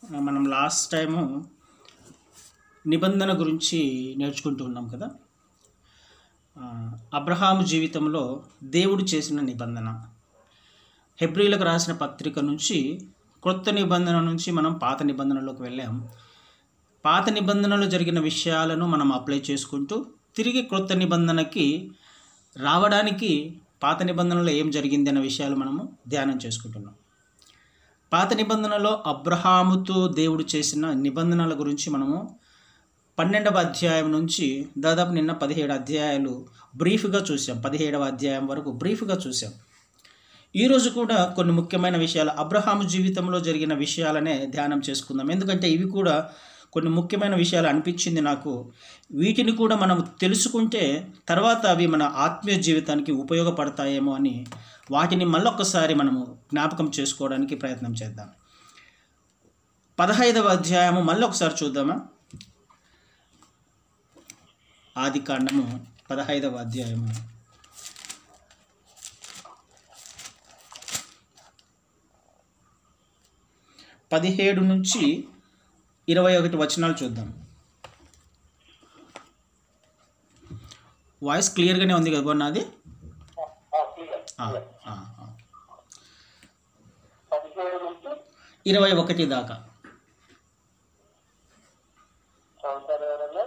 మనం last time నిబంధన గురించి నేర్చుకుంటూ ఉన్నాం కదా ఆ, అబ్రహాము జీవితంలో దేవుడు చేసిన నిబంధన హెబ్రిలకు రాసిన పత్రిక నుంచి క్రొత్త నిబంధన నుంచి మనం పాత నిబంధనలోకి వెళ్ళాం పాత నిబంధనలో జరిగిన విషయాలను మనం అప్లై చేసుకుంటూ తిరిగి క్రొత్త నిబంధనకి రావడానికి పాత నిబంధనలో ఏం జరిగింది అన్న విషయాలు మనము ధ్యానం చేసుకుంటున్నాం పాత నిబంధనలో అబ్రహాముతో దేవుడు చేసిన నిబంధనల గురించి మనము పన్నెండవ అధ్యాయం నుంచి దాదాపు నిన్న పదిహేడు అధ్యాయాలు బ్రీఫ్గా చూసాం పదిహేడవ అధ్యాయం వరకు బ్రీఫ్గా చూసాం ఈరోజు కూడా కొన్ని ముఖ్యమైన విషయాలు అబ్రహాము జీవితంలో జరిగిన విషయాలనే ధ్యానం చేసుకుందాం ఎందుకంటే ఇవి కూడా కొన్ని ముఖ్యమైన విషయాలు అనిపించింది నాకు వీటిని కూడా మనం తెలుసుకుంటే తర్వాత అవి మన ఆత్మీయ జీవితానికి ఉపయోగపడతాయేమో అని వాటిని మళ్ళొక్కసారి మనము జ్ఞాపకం చేసుకోవడానికి ప్రయత్నం చేద్దాం పదహైదవ అధ్యాయము మళ్ళీ ఒకసారి చూద్దామా ఆది కాండము పదహైదవ అధ్యాయము పదిహేడు నుంచి ఇరవై ఒకటి వచనాలు చూద్దాం వాయిస్ క్లియర్గానే ఉంది కదా నాది ఆ, ఆ, ఆ. పదిహేడు నుంచి ఇరవై ఒకటి దాకా చదువుతారు ఎవరన్నా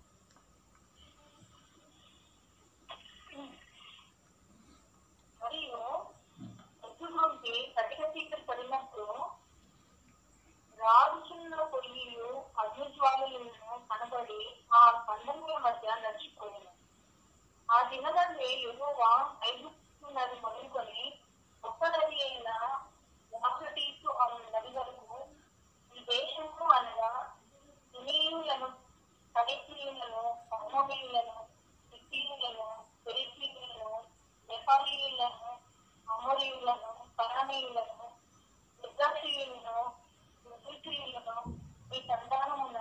మరియు ఎత్తులోకి కటిక చీకటి పడినప్పుడు రాజుచున్న పొయ్యిలు అగ్నిజ్వాలలను కనబడి ఆ స్పందనల మధ్య నడిచిపోయాను ఆ దినదండి ఎగువ ఐదున్నది మొదలుకొని ఒక్క నది అయిన యాఫ్రటీసు అను నది వరకు ఈ దేశము అనగా సినీయులను కడిసీయులను అమ్మోనీయులను సిద్ధీయులను పెరిసీయులను నెపాలీయులను అమోరీయులను కరణీయులను యుద్ధాశీయులను యుద్ధీయులను మీ సంతానమున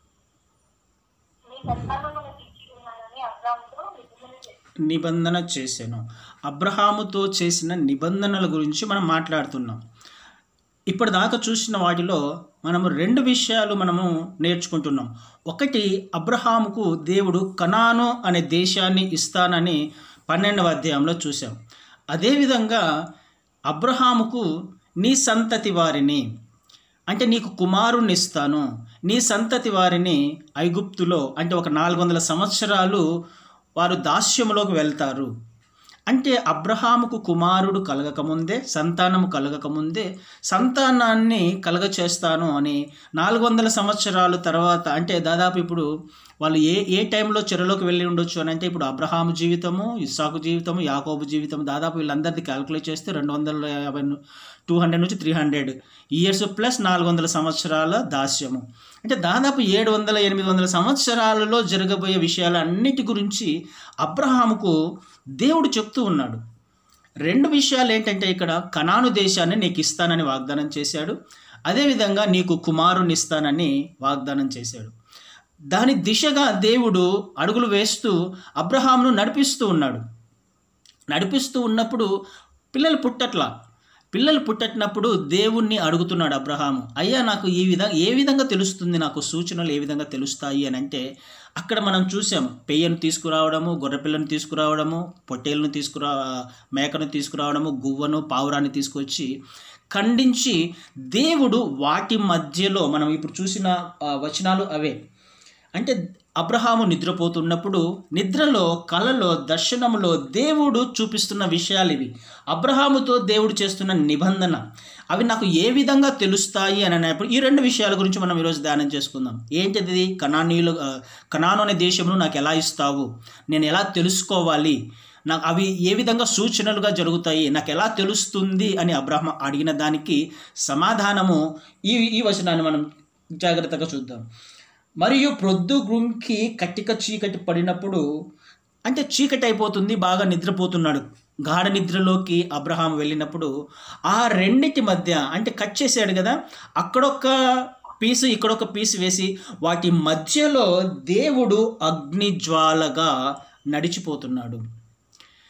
మీ సంతానమును తెచ్చి ఉన్నానని అబ్రాముతో నిబంధన చేశాను నిబంధన చేశాను అబ్రహాముతో చేసిన నిబంధనల గురించి మనం మాట్లాడుతున్నాం ఇప్పటిదాకా చూసిన వాటిలో మనము రెండు విషయాలు మనము నేర్చుకుంటున్నాం ఒకటి అబ్రహాముకు దేవుడు కనాను అనే దేశాన్ని ఇస్తానని పన్నెండవ అధ్యాయంలో చూసాం అదేవిధంగా అబ్రహాముకు నీ సంతతి వారిని అంటే నీకు కుమారుణ్ణి ఇస్తాను నీ సంతతి వారిని ఐగుప్తులో అంటే ఒక నాలుగు వందల సంవత్సరాలు వారు దాస్యములోకి వెళ్తారు అంటే అబ్రహాముకు కుమారుడు కలగకముందే సంతానము కలగకముందే సంతానాన్ని కలగ చేస్తాను అని నాలుగు వందల సంవత్సరాల తర్వాత అంటే దాదాపు ఇప్పుడు వాళ్ళు ఏ ఏ టైంలో చెరలోకి వెళ్ళి ఉండొచ్చు అని అంటే ఇప్పుడు అబ్రహాము జీవితము ఇస్సాకు జీవితము యాకోబు జీవితం దాదాపు వీళ్ళందరిది క్యాలిక్యులేట్ చేస్తే రెండు వందల యాభై టూ హండ్రెడ్ నుంచి త్రీ హండ్రెడ్ ఇయర్స్ ప్లస్ నాలుగు వందల సంవత్సరాల దాస్యము అంటే దాదాపు ఏడు వందల ఎనిమిది వందల సంవత్సరాలలో జరగబోయే విషయాలన్నిటి గురించి అబ్రహాముకు దేవుడు చెప్తూ ఉన్నాడు రెండు విషయాలు ఏంటంటే ఇక్కడ కనాను దేశాన్ని నీకు ఇస్తానని వాగ్దానం చేశాడు అదేవిధంగా నీకు కుమారుని ఇస్తానని వాగ్దానం చేశాడు దాని దిశగా దేవుడు అడుగులు వేస్తూ అబ్రహామును నడిపిస్తూ ఉన్నాడు నడిపిస్తూ ఉన్నప్పుడు పిల్లలు పుట్టట్లా పిల్లలు పుట్టటినప్పుడు దేవుణ్ణి అడుగుతున్నాడు అబ్రహాము అయ్యా నాకు ఈ విధంగా ఏ విధంగా తెలుస్తుంది నాకు సూచనలు ఏ విధంగా తెలుస్తాయి అని అంటే అక్కడ మనం చూసాం పెయ్యను తీసుకురావడము గొర్రెపిల్లను తీసుకురావడము పొట్టేలను తీసుకురా మేకను తీసుకురావడము గువ్వను పావురాన్ని తీసుకొచ్చి ఖండించి దేవుడు వాటి మధ్యలో మనం ఇప్పుడు చూసిన ఆ, వచనాలు అవే అంటే అబ్రహాము నిద్రపోతున్నప్పుడు నిద్రలో కలలో దర్శనములో దేవుడు చూపిస్తున్న విషయాలు ఇవి అబ్రహాముతో దేవుడు చేస్తున్న నిబంధన అవి నాకు ఏ విధంగా తెలుస్తాయి అని అన్నప్పుడు ఈ రెండు విషయాల గురించి మనం ఈరోజు ధ్యానం చేసుకుందాం ఏంటిది కణానీయులు ఆ, కనాను అనే దేశమును నాకు ఎలా ఇస్తావు నేను ఎలా తెలుసుకోవాలి నాకు అవి ఏ విధంగా సూచనలుగా జరుగుతాయి నాకు ఎలా తెలుస్తుంది అని అబ్రహం అడిగిన దానికి సమాధానము ఈ ఈ వచనాన్ని మనం జాగ్రత్తగా చూద్దాం మరియు ప్రొద్దు గుంకి కట్టిక చీకటి పడినప్పుడు అంటే చీకటి అయిపోతుంది బాగా నిద్రపోతున్నాడు గాఢ నిద్రలోకి అబ్రహాం వెళ్ళినప్పుడు ఆ రెండిటి మధ్య అంటే కట్ చేశాడు కదా అక్కడొక పీసు ఇక్కడొక పీసు వేసి వాటి మధ్యలో దేవుడు అగ్నిజ్వాలగా నడిచిపోతున్నాడు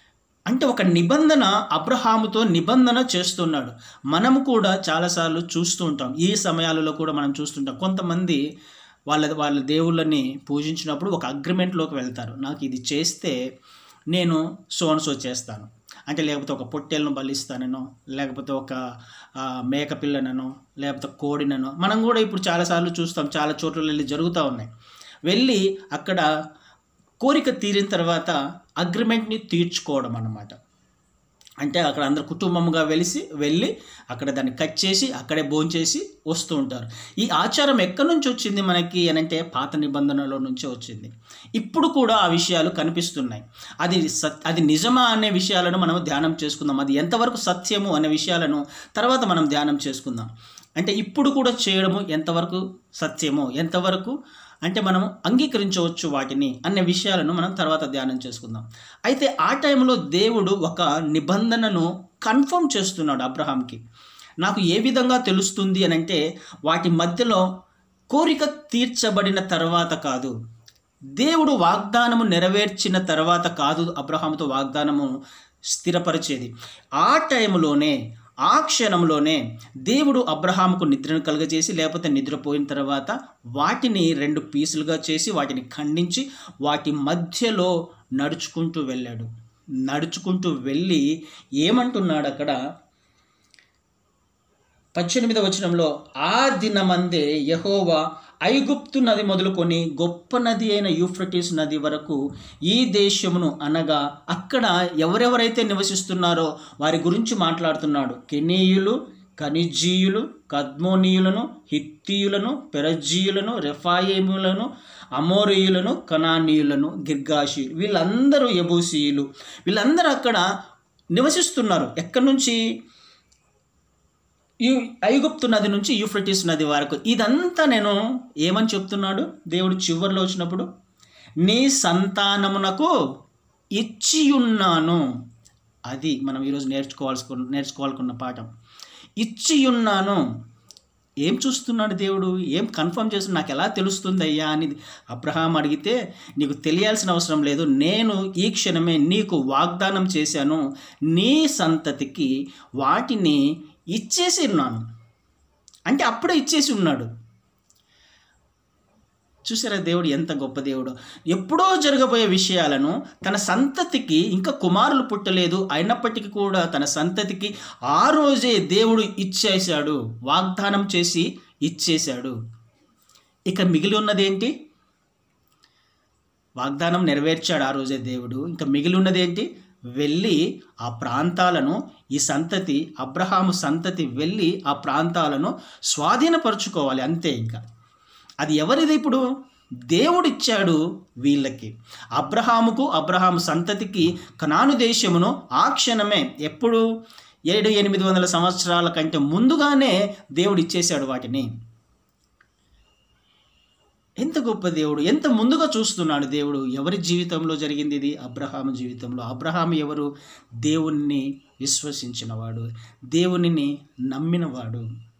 అంటే ఒక నిబంధన అబ్రహాముతో నిబంధన చేస్తున్నాడు మనము కూడా చాలాసార్లు చూస్తూ ఉంటాం ఈ సమయాలలో కూడా మనం చూస్తుంటాం కొంతమంది వాళ్ళ వాళ్ళ దేవుళ్ళని పూజించినప్పుడు ఒక అగ్రిమెంట్లోకి వెళ్తారు నాకు ఇది చేస్తే నేను సో అండ్ సో చేస్తాను అంటే లేకపోతే ఒక పొట్టేలను బలిస్తాననో లేకపోతే ఒక ఆ, మేక పిల్లననో లేకపోతే కోడిననో మనం కూడా ఇప్పుడు చాలాసార్లు చూస్తాం చాలా చోట్ల వెళ్ళి జరుగుతూ ఉన్నాయి వెళ్ళి అక్కడ కోరిక తీరిన తర్వాత అగ్రిమెంట్ని తీర్చుకోవడం అన్నమాట అంటే అక్కడ అందరు కుటుంబంగా వెలిసి వెళ్ళి అక్కడ దాన్ని కట్ చేసి అక్కడే భోంచేసి వస్తూ ఉంటారు ఈ ఆచారం ఎక్కడి నుంచి వచ్చింది మనకి అని అంటే పాత నిబంధనలో నుంచే వచ్చింది ఇప్పుడు కూడా ఆ విషయాలు కనిపిస్తున్నాయి అది సత్ అది నిజమా అనే విషయాలను మనం ధ్యానం చేసుకుందాం అది ఎంతవరకు సత్యము అనే విషయాలను తర్వాత మనం ధ్యానం చేసుకుందాం అంటే ఇప్పుడు కూడా చేయడము ఎంతవరకు సత్యము ఎంతవరకు అంటే మనము అంగీకరించవచ్చు వాటిని అనే విషయాలను మనం తర్వాత ధ్యానం చేసుకుందాం అయితే ఆ టైంలో దేవుడు ఒక నిబంధనను కన్ఫర్మ్ చేస్తున్నాడు అబ్రహాంకి నాకు ఏ విధంగా తెలుస్తుంది అని అంటే వాటి మధ్యలో కోరిక తీర్చబడిన తర్వాత కాదు దేవుడు వాగ్దానము నెరవేర్చిన తర్వాత కాదు అబ్రహాముతో వాగ్దానము స్థిరపరిచేది ఆ టైంలోనే ఆ క్షణంలోనే దేవుడు అబ్రహాముకు నిద్రను కలుగజేసి లేకపోతే నిద్రపోయిన తర్వాత వాటిని రెండు పీసులుగా చేసి వాటిని ఖండించి వాటి మధ్యలో నడుచుకుంటూ వెళ్ళాడు నడుచుకుంటూ వెళ్ళి ఏమంటున్నాడు అక్కడ పద్దెనిమిదవ వచనంలో ఆ దినమందే యహోవా ఐగుప్తు నది మొదలుకొని గొప్ప నది అయిన యూఫ్రటీస్ నది వరకు ఈ దేశమును అనగా అక్కడ ఎవరెవరైతే నివసిస్తున్నారో వారి గురించి మాట్లాడుతున్నాడు కెనీయులు కనిజీయులు కద్మోనీయులను హిత్తీయులను పెరజీయులను రెఫాయిములను అమోరీయులను కనానీయులను గిర్గాషీయులు వీళ్ళందరూ యబూసీయులు వీళ్ళందరూ అక్కడ నివసిస్తున్నారు ఎక్కడి నుంచి ఈ ఐగుప్తు నది నుంచి యూఫ్రటిస్ నది వరకు ఇదంతా నేను ఏమని చెప్తున్నాడు దేవుడు చివరిలో వచ్చినప్పుడు నీ సంతానమునకు ఇచ్చియున్నాను అది మనం ఈరోజు నేర్చుకోవాల్సి నేర్చుకోవాలనుకున్న పాఠం ఇచ్చియున్నాను ఏం చూస్తున్నాడు దేవుడు ఏం కన్ఫర్మ్ చేస్తున్నాడు నాకు ఎలా తెలుస్తుంది అయ్యా అని అబ్రహాం అడిగితే నీకు తెలియాల్సిన అవసరం లేదు నేను ఈ క్షణమే నీకు వాగ్దానం చేశాను నీ సంతతికి వాటిని ఇచ్చేసి ఉన్నాను అంటే అప్పుడే ఇచ్చేసి ఉన్నాడు చూసారా దేవుడు ఎంత గొప్ప దేవుడు ఎప్పుడో జరగబోయే విషయాలను తన సంతతికి ఇంకా కుమారులు పుట్టలేదు అయినప్పటికీ కూడా తన సంతతికి ఆ రోజే దేవుడు ఇచ్చేశాడు వాగ్దానం చేసి ఇచ్చేశాడు ఇక మిగిలి ఉన్నదేంటి వాగ్దానం నెరవేర్చాడు ఆ రోజే దేవుడు ఇంకా మిగిలి ఉన్నదేంటి వెళ్ళి ఆ ప్రాంతాలను ఈ సంతతి అబ్రహాము సంతతి వెళ్ళి ఆ ప్రాంతాలను స్వాధీనపరుచుకోవాలి అంతే ఇంకా అది ఎవరిది ఇప్పుడు దేవుడిచ్చాడు వీళ్ళకి అబ్రహాముకు అబ్రహాము సంతతికి కనాను దేశమును ఆ క్షణమే ఎప్పుడు ఏడు ఎనిమిది వందల సంవత్సరాల కంటే ముందుగానే దేవుడు ఇచ్చేశాడు వాటిని ఎంత గొప్ప దేవుడు ఎంత ముందుగా చూస్తున్నాడు దేవుడు ఎవరి జీవితంలో జరిగింది ఇది అబ్రహాము జీవితంలో అబ్రహాం ఎవరు దేవుణ్ణి విశ్వసించినవాడు దేవునిని నమ్మినవాడు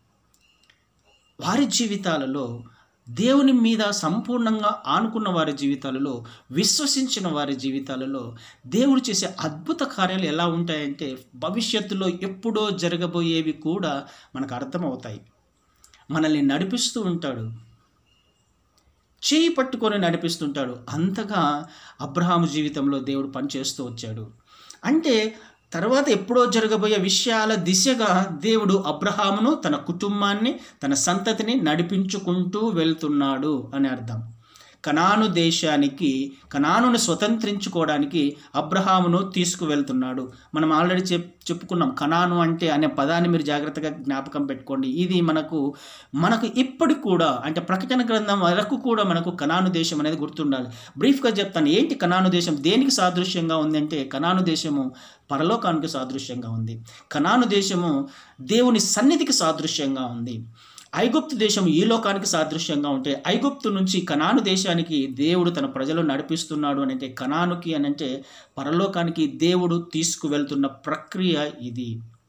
వారి జీవితాలలో దేవుని మీద సంపూర్ణంగా ఆనుకున్న వారి జీవితాలలో విశ్వసించిన వారి జీవితాలలో దేవుడు చేసే అద్భుత కార్యాలు ఎలా ఉంటాయంటే భవిష్యత్తులో ఎప్పుడో జరగబోయేవి కూడా మనకు అర్థమవుతాయి మనల్ని నడిపిస్తూ ఉంటాడు చేయి పట్టుకొని నడిపిస్తుంటాడు అంతగా అబ్రహాము జీవితంలో దేవుడు పనిచేస్తూ వచ్చాడు అంటే తర్వాత ఎప్పుడో జరగబోయే విషయాల దిశగా దేవుడు అబ్రహామును తన కుటుంబాన్ని తన సంతతిని నడిపించుకుంటూ వెళ్తున్నాడు అని అర్థం కనాను దేశానికి కనానుని స్వతంత్రించుకోవడానికి అబ్రహామును తీసుకువెళ్తున్నాడు మనం ఆల్రెడీ చెప్ చెప్పుకున్నాం కనాను అంటే అనే పదాన్ని మీరు జాగ్రత్తగా జ్ఞాపకం పెట్టుకోండి ఇది మనకు మనకు ఇప్పటికి కూడా అంటే ప్రకటన గ్రంథం వరకు కూడా మనకు కనాను దేశం అనేది గుర్తుండాలి బ్రీఫ్గా చెప్తాను ఏంటి కనాను దేశం దేనికి సాదృశ్యంగా ఉందంటే కనాను దేశము పరలోకానికి సాదృశ్యంగా ఉంది కనాను దేశము దేవుని సన్నిధికి సాదృశ్యంగా ఉంది ఐగుప్తు దేశం ఈ లోకానికి సాదృశ్యంగా ఉంటే ఐగుప్తు నుంచి కనాను దేశానికి దేవుడు తన ప్రజలు నడిపిస్తున్నాడు అని అంటే కనానుకి అని అంటే పరలోకానికి దేవుడు తీసుకువెళ్తున్న ప్రక్రియ ఇది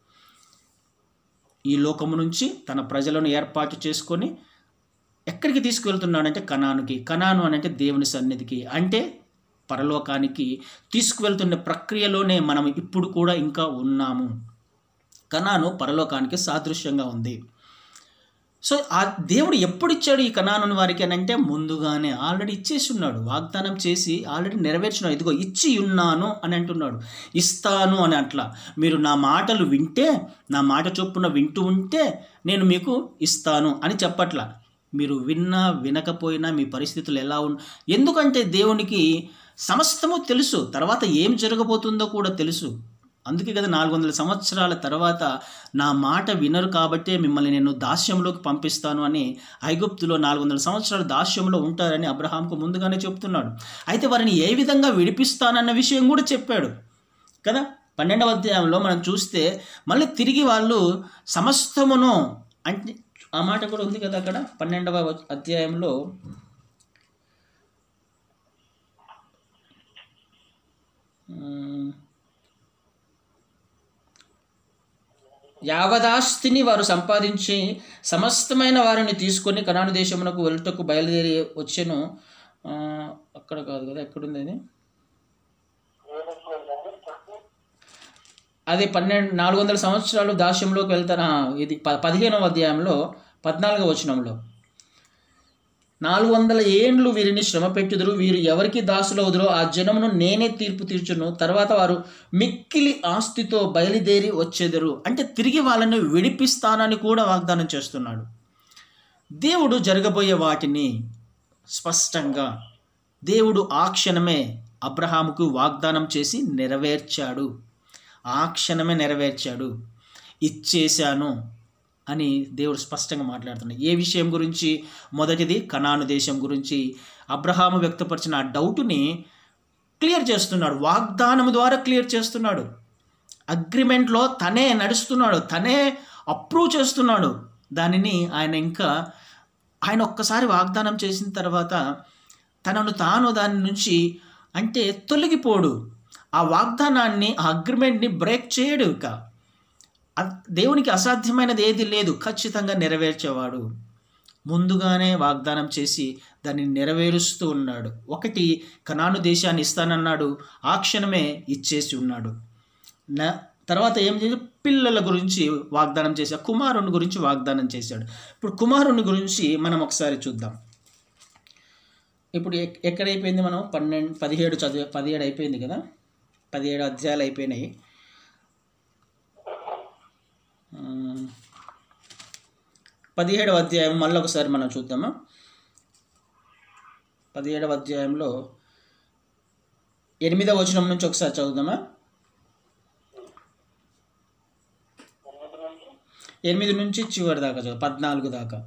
ఈ లోకము నుంచి తన ప్రజలను ఏర్పాటు చేసుకొని ఎక్కడికి తీసుకువెళ్తున్నాడంటే కనానుకి కనాను అని అంటే దేవుని సన్నిధికి అంటే పరలోకానికి తీసుకువెళ్తున్న ప్రక్రియలోనే మనం ఇప్పుడు కూడా ఇంకా ఉన్నాము కనాను పరలోకానికి సాదృశ్యంగా ఉంది సో ఆ దేవుడు ఎప్పుడు ఇచ్చాడు ఈ కణాను వారికి అని అంటే ముందుగానే ఆల్రెడీ ఇచ్చేసి ఉన్నాడు వాగ్దానం చేసి ఆల్రెడీ నెరవేర్చున్నాడు ఇదిగో ఇచ్చి ఉన్నాను అని అంటున్నాడు ఇస్తాను అని అట్లా మీరు నా మాటలు వింటే నా మాట చొప్పున వింటూ ఉంటే నేను మీకు ఇస్తాను అని చెప్పట్లా మీరు విన్నా వినకపోయినా మీ పరిస్థితులు ఎలా ఉన్ ఎందుకంటే దేవునికి సమస్తము తెలుసు తర్వాత ఏం జరగబోతుందో కూడా తెలుసు అందుకే కదా నాలుగు వందల సంవత్సరాల తర్వాత నా మాట వినరు కాబట్టే మిమ్మల్ని నేను దాస్యంలోకి పంపిస్తాను అని ఐగుప్తులో నాలుగు వందల సంవత్సరాలు దాస్యంలో ఉంటారని అబ్రహాంకు ముందుగానే చెప్తున్నాడు అయితే వారిని ఏ విధంగా విడిపిస్తానన్న విషయం కూడా చెప్పాడు కదా పన్నెండవ అధ్యాయంలో మనం చూస్తే మళ్ళీ తిరిగి వాళ్ళు సమస్తమును అంటే ఆ మాట కూడా ఉంది కదా అక్కడ పన్నెండవ అధ్యాయంలో ఉమ్, యావదాస్తిని వారు సంపాదించి సమస్తమైన వారిని తీసుకొని కనాను దేశమునకు వెలుటకు బయలుదేరి వచ్చెను ఆ, అక్కడ కాదు కదా ఎక్కడుంది అది అది పన్నెండు నాలుగు వందల సంవత్సరాలు దాస్యంలోకి వెళ్తారు ఆ, ఇది ప పదిహేనవ అధ్యాయంలో పద్నాలుగవ వచనంలో నాలుగు వందల ఏండ్లు వీరిని శ్రమ పెట్టుదురు వీరు ఎవరికి దాసులవుదురో ఆ జనమును నేనే తీర్పు తీర్చును తర్వాత వారు మిక్కిలి ఆస్తితో బయలుదేరి వచ్చేదరు అంటే తిరిగి వాళ్ళని విడిపిస్తానని కూడా వాగ్దానం చేస్తున్నాడు దేవుడు జరగబోయే వాటిని స్పష్టంగా దేవుడు ఆ క్షణమే అబ్రహాముకు వాగ్దానం చేసి నెరవేర్చాడు ఆ క్షణమే నెరవేర్చాడు ఇచ్చేశాను అని దేవుడు స్పష్టంగా మాట్లాడుతున్నాడు ఏ విషయం గురించి మొదటిది కనాను దేశం గురించి అబ్రహాము వ్యక్తపరిచిన ఆ డౌట్ని క్లియర్ చేస్తున్నాడు వాగ్దానం ద్వారా క్లియర్ చేస్తున్నాడు అగ్రిమెంట్లో తనే నడుస్తున్నాడు తనే అప్రూవ్ చేస్తున్నాడు దానిని ఆయన ఇంకా ఆయన ఒక్కసారి వాగ్దానం చేసిన తర్వాత తనను తాను దాని నుంచి అంటే తొలగిపోడు ఆ వాగ్దానాన్ని ఆ అగ్రిమెంట్ని బ్రేక్ చేయడు ఇక అ- దేవునికి అసాధ్యమైనది ఏది లేదు ఖచ్చితంగా నెరవేర్చేవాడు ముందుగానే వాగ్దానం చేసి దాన్ని నెరవేరుస్తూ ఉన్నాడు ఒకటి కనాను దేశాన్ని ఇస్తానన్నాడు ఆ క్షణమే ఇచ్చేసి ఉన్నాడు నా తర్వాత ఏం చేసి పిల్లల గురించి వాగ్దానం చేశాడు కుమారుని గురించి వాగ్దానం చేశాడు ఇప్పుడు కుమారుని గురించి మనం ఒకసారి చూద్దాం ఇప్పుడు ఎక్- ఎక్కడైపోయింది మనం పన్నెండు పదిహేడు చదివే పదిహేడు అయిపోయింది కదా పదిహేడు అధ్యాయాలు అయిపోయినాయి ఉమ్, పదిహేడవ అధ్యాయం మళ్ళీ ఒకసారి మనం చూద్దామా పదిహేడవ అధ్యాయంలో ఎనిమిదవ వచనం నుంచి ఒకసారి చదువుదామా ఎనిమిది నుంచి ఎనిమిది నుంచి చివరి దాకా చదువు పద్నాలుగు దాకా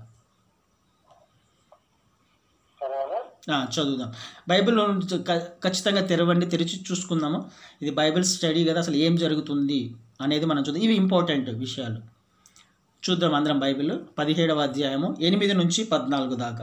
చదవాలి ఆ, చదువుదాం బైబిల్ క- ఖచ్చితంగా తెరవండి తెరిచి చూసుకుందాము ఇది బైబిల్ స్టడీ కదా అసలు ఏం జరుగుతుంది అనేది మనం చూద్దాం ఇవి ఇంపార్టెంట్ విషయాలు చూద్దాం అందరం బైబిల్ పదిహేడవ అధ్యాయము ఎనిమిది నుంచి పద్నాలుగు దాకా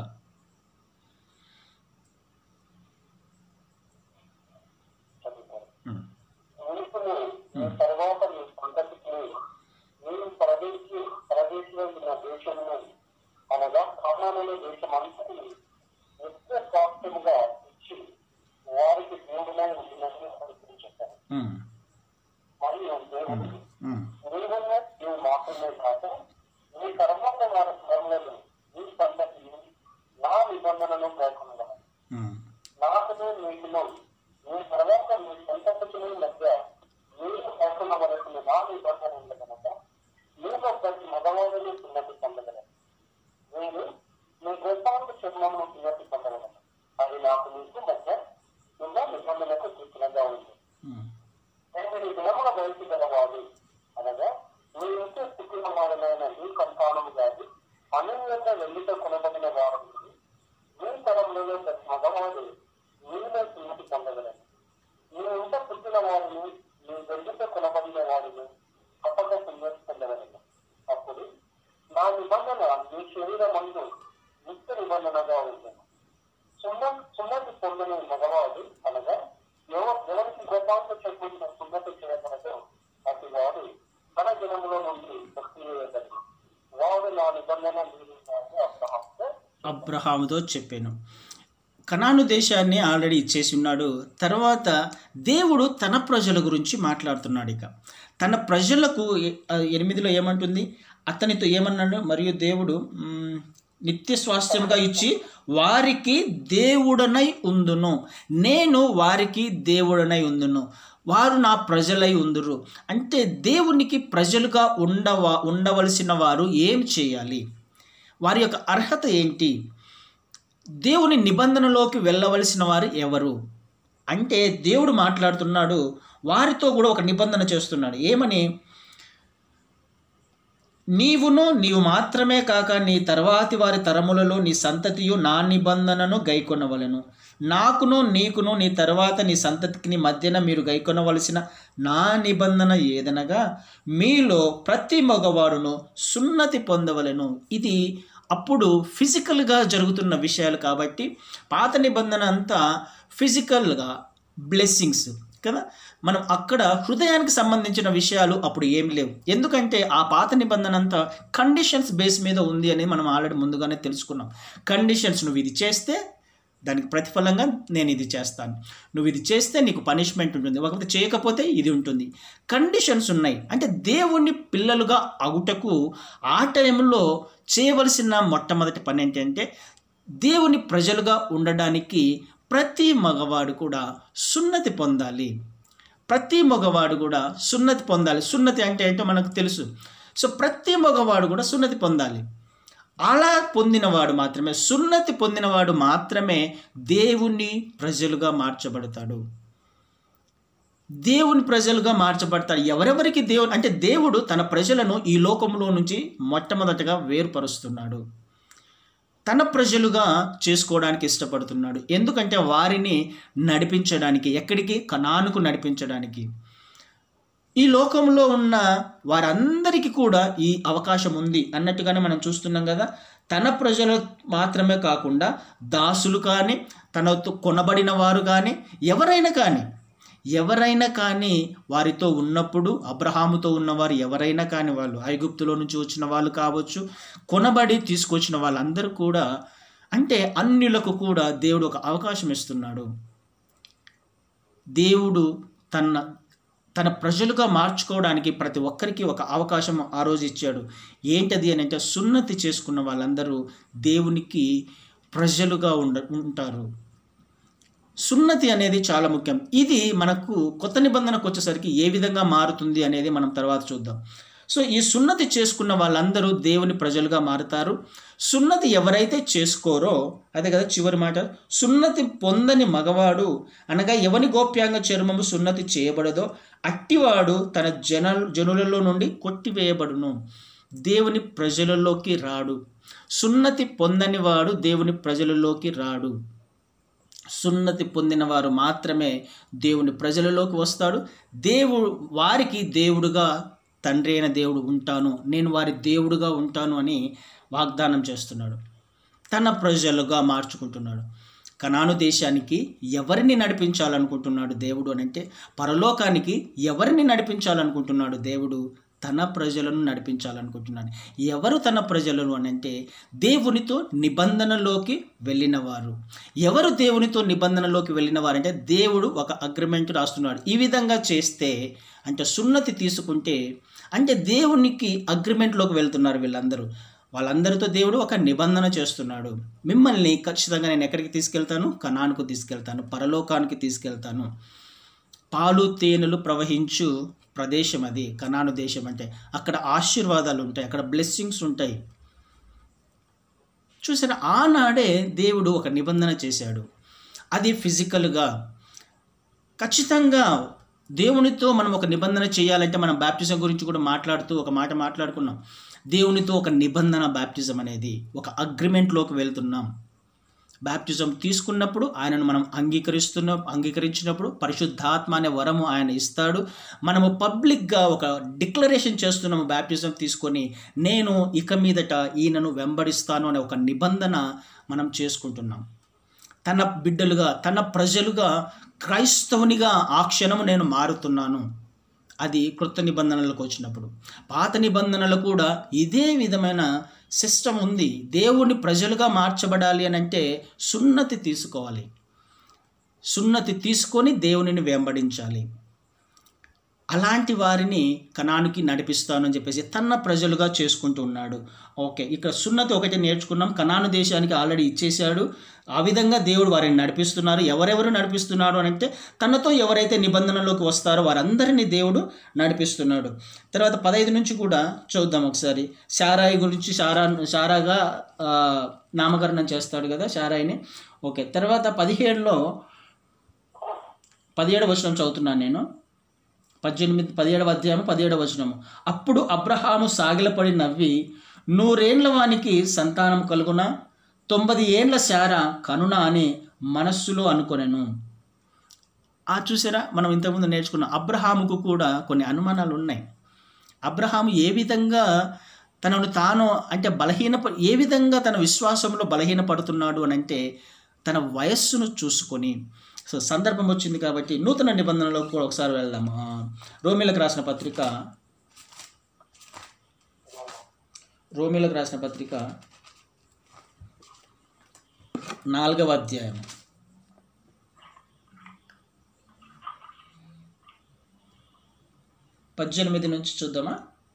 చదువుతారు ఉమ్, నీకును నీ తర్వాత నీ సంతతికి నేను ప్రవేశి ప్రవేశించిన దేశమును అనగా కామాననే దేశమంతటిని నిత్య స్వాస్థ్యముగా ఇచ్చి వారికి దేవుడై ఉండినట్లు పలుకుని చెప్పారు ఉమ్, మరియు దేవుడు ఉమ్, నీవన్న నీవు మాత్రమే కాక నీ తర్వాత వారి స్మరణలు నీ సంతతిని నా నిబంధనను లేకుండా ఉమ్, నాకును నీకును నీ తర్వాత నీ సంతతిని మధ్య నీరు పడుతున్నవరకు నా నిబంధన ఉంది కనుక నీకు ప్రతి మగవాడిని సున్నతి పొందగలను నేను నీ గోపాలకు చర్మమును సున్నతి పొందగలను అది నాకు నీకు మధ్య ఉన్న నిబంధనకు సూచనగా ఉంది ఉమ్, నేను నీ దినముల వయసు గలవాడు అనగా నీ ఇంటి స్థితిన వాడనైన నీ సంతానము కాదు అనన్యంగా వెళ్ళితో కొనబడిన వాడు నీ తరంలో ప్రతి మగవాడు నీలో సున్నతి పొందగలను నీ ఇంట పుట్టిన వాడిని నీ వెళ్ళితో కొనబడిన వాడిని తప్పక సున్నతి పొందగలను అప్పుడు నా నిబంధన నీ శరీరం ముందు నిత్య నిబంధనగా ఉంటుంది సున్నతి సున్నతి పొందని మగవాడు అనగా ఎవ- ఎవరికి గోపాలను చెప్పుకున్న సున్నతి చేయబడదో అటు వాడు తన జనములో నుండి తప్పివేయగలడు వాడు నా నిబంధన మీరు అబ్రహాంతో అబ్రహాముతో చెప్పాను కనాను దేశాన్ని ఆల్రెడీ ఇచ్చేసి ఉన్నాడు తర్వాత దేవుడు తన ప్రజల గురించి మాట్లాడుతున్నాడు ఇక తన ప్రజలకు ఎ- ఆ ఎనిమిదిలో ఏమంటుంది అతనితో ఏమన్నాడు మరియు దేవుడు మ్, నిత్య స్వాస్థ్యంగా ఇచ్చి వారికి దేవుడనై ఉందును నేను వారికి దేవుడనై ఉందును వారు నా ప్రజలై ఉందురు అంటే దేవునికి ప్రజలుగా ఉండవ ఉండవలసిన వారు ఏం చేయాలి వారి యొక్క అర్హత ఏంటి దేవుని నిబంధనలోకి వెళ్ళవలసిన వారు ఎవరు అంటే దేవుడు మాట్లాడుతున్నాడు వారితో కూడా ఒక నిబంధన చేస్తున్నాడు ఏమని నీవును నీవు మాత్రమే కాక నీ తర్వాతి వారి తరములలో నీ సంతతియు నా నిబంధనను గైకొనవలను నాకును నీకును నీ తర్వాత నీ సంతతికి నీ మధ్యన మీరు గైకొనవలసిన నా నిబంధన ఏదనగా మీలో ప్రతి మగవాడును సున్నతి పొందవలెను ఇది అప్పుడు ఫిజికల్గా జరుగుతున్న విషయాలు కాబట్టి పాత నిబంధన అంతా ఫిజికల్గా బ్లెస్సింగ్స్ కదా మనం అక్కడ హృదయానికి సంబంధించిన విషయాలు అప్పుడు ఏమి లేవు ఎందుకంటే ఆ పాత నిబంధన అంతా కండిషన్స్ బేస్ మీద ఉంది అని మనం ఆల్రెడీ ముందుగానే తెలుసుకున్నాం కండిషన్స్ నువ్వు ఇది చేస్తే దానికి ప్రతిఫలంగా నేను ఇది చేస్తాను నువ్వు ఇది చేస్తే నీకు పనిష్మెంట్ ఉంటుంది ఒకటి చేయకపోతే ఇది ఉంటుంది కండిషన్స్ ఉన్నాయి అంటే దేవుని పిల్లలుగా అగుటకు ఆ టైంలో చేయవలసిన మొట్టమొదటి పని ఏంటంటే దేవుని ప్రజలుగా ఉండడానికి ప్రతి మగవాడు కూడా సున్నతి పొందాలి ప్రతి మగవాడు కూడా సున్నతి పొందాలి సున్నతి అంటే ఏంటో మనకు తెలుసు సో ప్రతి మగవాడు కూడా సున్నతి పొందాలి అలా పొందినవాడు మాత్రమే సున్నతి పొందినవాడు మాత్రమే దేవుని ప్రజలుగా మార్చబడతాడు దేవుని ప్రజలుగా మార్చబడతాడు ఎవరెవరికి దేవుడు అంటే దేవుడు తన ప్రజలను ఈ లోకంలో నుంచి మొట్టమొదటగా వేరుపరుస్తున్నాడు తన ప్రజలుగా చేసుకోవడానికి ఇష్టపడుతున్నాడు ఎందుకంటే వారిని నడిపించడానికి ఎక్కడికి కనానుకు నడిపించడానికి ఈ లోకంలో ఉన్న వారందరికీ కూడా ఈ అవకాశం ఉంది అన్నట్టుగానే మనం చూస్తున్నాం కదా తన ప్రజలు మాత్రమే కాకుండా దాసులు కానీ తనతో కొనబడిన వారు కానీ ఎవరైనా కానీ ఎవరైనా కానీ వారితో ఉన్నప్పుడు అబ్రహాముతో ఉన్నవారు ఎవరైనా కానీ వాళ్ళు ఐగుప్తులో నుంచి వచ్చిన వాళ్ళు కావచ్చు కొనబడి తీసుకొచ్చిన వాళ్ళందరూ కూడా అంటే అన్యులకు కూడా దేవుడు ఒక అవకాశం ఇస్తున్నాడు దేవుడు తన తన ప్రజలుగా మార్చుకోవడానికి ప్రతి ఒక్కరికి ఒక అవకాశం ఆ రోజు ఇచ్చాడు ఏంటది అని అంటే సున్నతి చేసుకున్న వాళ్ళందరూ దేవునికి ప్రజలుగా ఉండ ఉంటారు సున్నతి అనేది చాలా ముఖ్యం ఇది మనకు కొత్త నిబంధనకు వచ్చేసరికి ఏ విధంగా మారుతుంది అనేది మనం తర్వాత చూద్దాం సో ఈ సున్నతి చేసుకున్న వాళ్ళందరూ దేవుని ప్రజలుగా మారుతారు సున్నతి ఎవరైతే చేసుకోరో అదే కదా చివరి మాట సున్నతి పొందని మగవాడు అనగా ఎవని గోప్యాంగ చర్మము సున్నతి చేయబడదో అట్టివాడు తన జన జనులలో నుండి కొట్టివేయబడును దేవుని ప్రజలలోకి రాడు సున్నతి పొందని వాడు దేవుని ప్రజలలోకి రాడు సున్నతి పొందిన వారు మాత్రమే దేవుని ప్రజలలోకి వస్తాడు దేవుడు వారికి దేవుడుగా తండ్రి అయిన దేవుడు ఉంటాను నేను వారి దేవుడుగా ఉంటాను అని వాగ్దానం చేస్తున్నాడు తన ప్రజలుగా మార్చుకుంటున్నాడు కనాను దేశానికి ఎవరిని నడిపించాలనుకుంటున్నాడు దేవుడు అని అంటే పరలోకానికి ఎవరిని నడిపించాలనుకుంటున్నాడు దేవుడు తన ప్రజలను నడిపించాలనుకుంటున్నాడు ఎవరు తన ప్రజలను అని అంటే దేవునితో నిబంధనలోకి వెళ్ళినవారు ఎవరు దేవునితో నిబంధనలోకి వెళ్ళినవారంటే దేవుడు ఒక అగ్రిమెంట్ రాస్తున్నాడు ఈ విధంగా చేస్తే అంటే సున్నతి తీసుకుంటే అంటే దేవునికి అగ్రిమెంట్లోకి వెళ్తున్నారు వీళ్ళందరూ వాళ్ళందరితో దేవుడు ఒక నిబంధన చేస్తున్నాడు మిమ్మల్ని ఖచ్చితంగా నేను ఎక్కడికి తీసుకెళ్తాను కనానుకు తీసుకెళ్తాను పరలోకానికి తీసుకెళ్తాను పాలు తేనెలు ప్రవహించు ప్రదేశం అది కనాను దేశం అంటే అక్కడ ఆశీర్వాదాలు ఉంటాయి అక్కడ బ్లెస్సింగ్స్ ఉంటాయి చూసిన ఆనాడే దేవుడు ఒక నిబంధన చేశాడు అది ఫిజికల్గా ఖచ్చితంగా దేవునితో మనం ఒక నిబంధన చేయాలంటే మనం బ్యాప్టిజం గురించి కూడా మాట్లాడుతూ ఒక మాట మాట్లాడుకున్నాం దేవునితో ఒక నిబంధన బ్యాప్టిజం అనేది ఒక అగ్రిమెంట్లోకి వెళ్తున్నాం బ్యాప్టిజం తీసుకున్నప్పుడు ఆయనను మనం అంగీకరిస్తున్న అంగీకరించినప్పుడు పరిశుద్ధాత్మ అనే వరము ఆయన ఇస్తాడు మనము పబ్లిక్గా ఒక డిక్లరేషన్ చేస్తున్నాము బ్యాప్టిజం తీసుకొని నేను ఇక మీదట ఈయనను వెంబడిస్తాను అనే ఒక నిబంధన మనం చేసుకుంటున్నాం తన బిడ్డలుగా తన ప్రజలుగా క్రైస్తవునిగా ఆ క్షణము నేను మారుతున్నాను అది కృత నిబంధనలకు వచ్చినప్పుడు పాత నిబంధనలు కూడా ఇదే విధమైన సిస్టమ్ ఉంది దేవుని ప్రజలుగా మార్చబడాలి అని అంటే సున్నతి తీసుకోవాలి సున్నతి తీసుకొని దేవునిని వెంబడించాలి అలాంటి వారిని కణానికి నడిపిస్తానని చెప్పేసి తన ప్రజలుగా చేసుకుంటూ ఉన్నాడు ఓకే ఇక్కడ సున్నతి ఒకటి నేర్చుకున్నాం కణాను దేశానికి ఆల్రెడీ ఇచ్చేశాడు ఆ విధంగా దేవుడు వారిని నడిపిస్తున్నారు ఎవరెవరు నడిపిస్తున్నాడు అని అంటే తనతో ఎవరైతే నిబంధనలోకి వస్తారో వారందరినీ దేవుడు నడిపిస్తున్నాడు తర్వాత పదహైదు నుంచి కూడా చూద్దాం ఒకసారి శారాయి గురించి శారా శారాగా ఆ, నామకరణం చేస్తాడు కదా శారాయిని ఓకే తర్వాత పదిహేడులో పదిహేడు వచనం చదువుతున్నాను నేను పద్దెనిమిది పదిహేడవ అధ్యాయం పదిహేడవ వచనము అప్పుడు అబ్రహాము సాగిలపడి నవ్వి నూరేండ్ల వానికి సంతానం కలుగున తొంభది ఏండ్ల శార కనున అని మనస్సులో అనుకొనెను ఆ చూసారా మనం ఇంతకుముందు నేర్చుకున్నాం అబ్రహాముకు కూడా కొన్ని అనుమానాలు ఉన్నాయి అబ్రహాము ఏ విధంగా తనను తాను అంటే బలహీన ఏ విధంగా తన విశ్వాసంలో బలహీనపడుతున్నాడు అని అంటే తన వయస్సును చూసుకొని సో సందర్భం వచ్చింది కాబట్టి నూతన నిబంధనలో కూడా ఒకసారి వెళ్దాం ఆ, రోమిలకు రాసిన పత్రిక రోమిలకు రాసిన పత్రిక నాలుగవ అధ్యాయం పద్దెనిమిది నుంచి చూద్దామా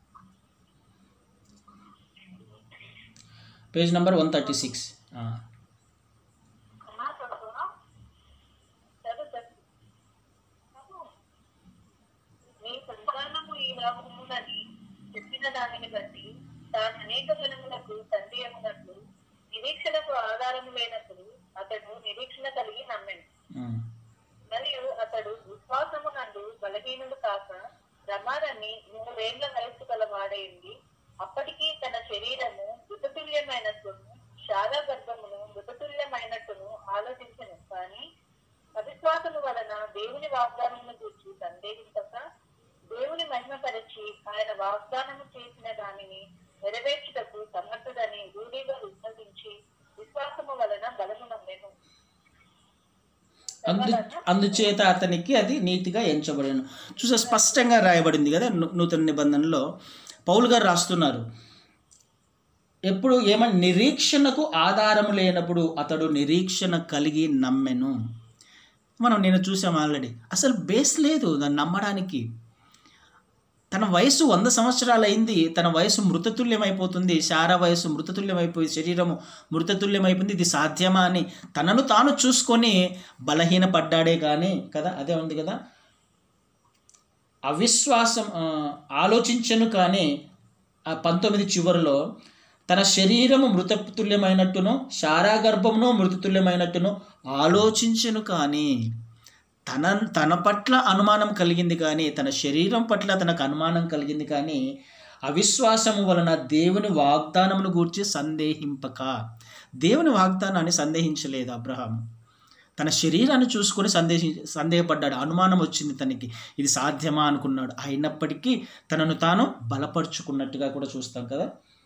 page number one thirty six అమ్మా చదువునా చదువు చదువు నీ సంతానము ఈ లోకమునని చెప్పిన దానిని బట్టి తాను అనేక జనములకు తండ్రి అన్నట్లు నిరీక్షణకు ఆధారము లేనప్పుడు అతడు నిరీక్షణ కలిగి నమ్మెను మరియు అతడు విశ్వాసము నందు బలహీనుడు కాక ప్రమాదాన్ని నూరేళ్ల వయస్సు గల వాడైంది అప్పటికీ తన శరీరము మృతతుల్యమైనట్టును శాల గర్భమును మృతతుల్యమైనట్టును ఆలోచించను కానీ అవిశ్వాసము వలన దేవుని వాగ్దానమును గురించి సందేహించక దేవుని మహిమపరిచి ఆయన వాగ్దానము చేసిన దానిని నెరవేర్చుటకు సమర్థుడని రూఢిగా విశ్వసించి విశ్వాసము వలన బలము నమ్మెను అందు అందుచేత అతనికి అది నీతిగా ఎంచబడను చూసా స్పష్టంగా రాయబడింది కదా నూ- నూతన నిబంధనలో పౌలు గారు రాస్తున్నారు ఎప్పుడు ఏమని నిరీక్షణకు ఆధారము లేనప్పుడు అతడు నిరీక్షణ కలిగి నమ్మెను మనం నేను చూసాం ఆల్రెడీ అసలు బేస్ లేదు దాన్ని నమ్మడానికి తన వయసు వంద సంవత్సరాలు అయింది తన వయసు మృతతుల్యమైపోతుంది శార వయసు మృతతుల్యమైపోయి శరీరము మృతతుల్యమైపోయింది ఇది సాధ్యమా అని తనను తాను చూసుకొని బలహీనపడ్డాడే కానీ కదా అదే ఉంది కదా అవిశ్వాసం ఆ, ఆలోచించను కానీ ఆ పంతొమ్మిది చివరిలో తన శరీరము మృతతుల్యమైనట్టును శారాగర్భమును మృతతుల్యమైనట్టును ఆలోచించను కానీ తన తన పట్ల అనుమానం కలిగింది కానీ తన శరీరం పట్ల తనకు అనుమానం కలిగింది కానీ అవిశ్వాసము వలన దేవుని వాగ్దానమును గూర్చి సందేహింపక దేవుని వాగ్దానాన్ని సందేహించలేదు అబ్రహాం తన శరీరాన్ని చూసుకొని సందేహి సందేహపడ్డాడు అనుమానం వచ్చింది తనకి ఇది సాధ్యమా అనుకున్నాడు అయినప్పటికీ తనను తాను బలపరుచుకున్నట్టుగా కూడా చూస్తాం కదా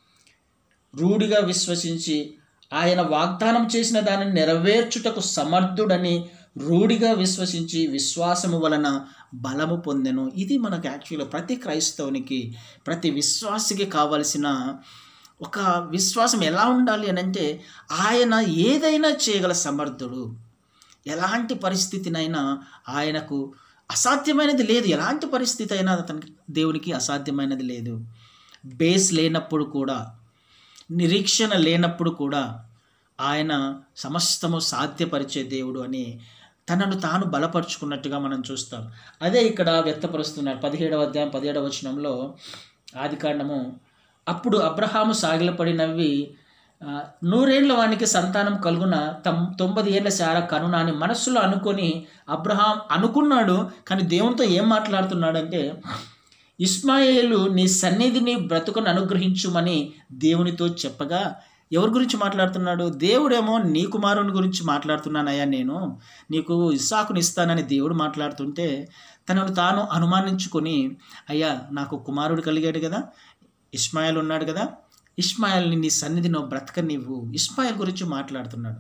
రూఢిగా విశ్వసించి ఆయన వాగ్దానం చేసిన దానిని నెరవేర్చుటకు సమర్థుడని రూఢిగా విశ్వసించి విశ్వాసము వలన బలము పొందెను ఇది మనకు యాక్చువల్గా ప్రతి క్రైస్తవునికి ప్రతి విశ్వాసికి కావలసిన ఒక విశ్వాసం ఎలా ఉండాలి అని అంటే ఆయన ఏదైనా చేయగల సమర్థుడు ఎలాంటి పరిస్థితినైనా ఆయనకు అసాధ్యమైనది లేదు ఎలాంటి పరిస్థితి అయినా అతనికి దేవునికి అసాధ్యమైనది లేదు బేస్ లేనప్పుడు కూడా నిరీక్షణ లేనప్పుడు కూడా ఆయన సమస్తము సాధ్యపరిచే దేవుడు అని తనను తాను బలపరుచుకున్నట్టుగా మనం చూస్తాం అదే ఇక్కడ వ్యక్తపరుస్తున్నారు పదిహేడవ అధ్యాయం పదిహేడవ వచనంలో ఆది కాండము అప్పుడు అబ్రహాము సాగిలపడి నవ్వి ఆ, నూరేళ్ల వానికి సంతానం కలుగున తమ్ తొంభది ఏళ్ళ శార కనున అని మనస్సులో అనుకొని అబ్రహాం అనుకున్నాడు కానీ దేవునితో ఏం మాట్లాడుతున్నాడంటే ఇస్మాయేలు నీ సన్నిధిని బ్రతుకును అనుగ్రహించుమని దేవునితో చెప్పగా ఎవరి గురించి మాట్లాడుతున్నాడు దేవుడేమో నీ కుమారుని గురించి మాట్లాడుతున్నానయ్యా నేను నీకు ఇస్సాకుని ఇస్తానని దేవుడు మాట్లాడుతుంటే తనను తాను అనుమానించుకొని అయ్యా నాకు కుమారుడు కలిగాడు కదా ఇస్మాయిల్ ఉన్నాడు కదా ఇస్మాయిల్ని నీ సన్నిధిలో బ్రతకనివ్వు ఇస్మాయిల్ గురించి మాట్లాడుతున్నాడు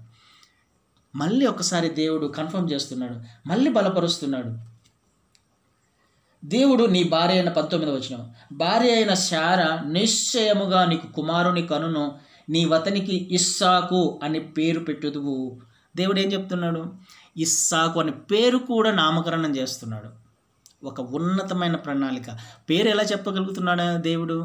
మళ్ళీ ఒకసారి దేవుడు కన్ఫర్మ్ చేస్తున్నాడు మళ్ళీ బలపరుస్తున్నాడు దేవుడు నీ భార్య అయిన పంతొమ్మిది వచ్చిన భార్య అయిన శార నిశ్చయముగా నీకు కుమారుని కనును నీ వతనికి ఇస్సాకు అని పేరు పెట్టుదువు దేవుడు ఏం చెప్తున్నాడు ఇస్సాకు అనే పేరు కూడా నామకరణం చేస్తున్నాడు ఒక ఉన్నతమైన ప్రణాళిక పేరు ఎలా చెప్పగలుగుతున్నాడా దేవుడు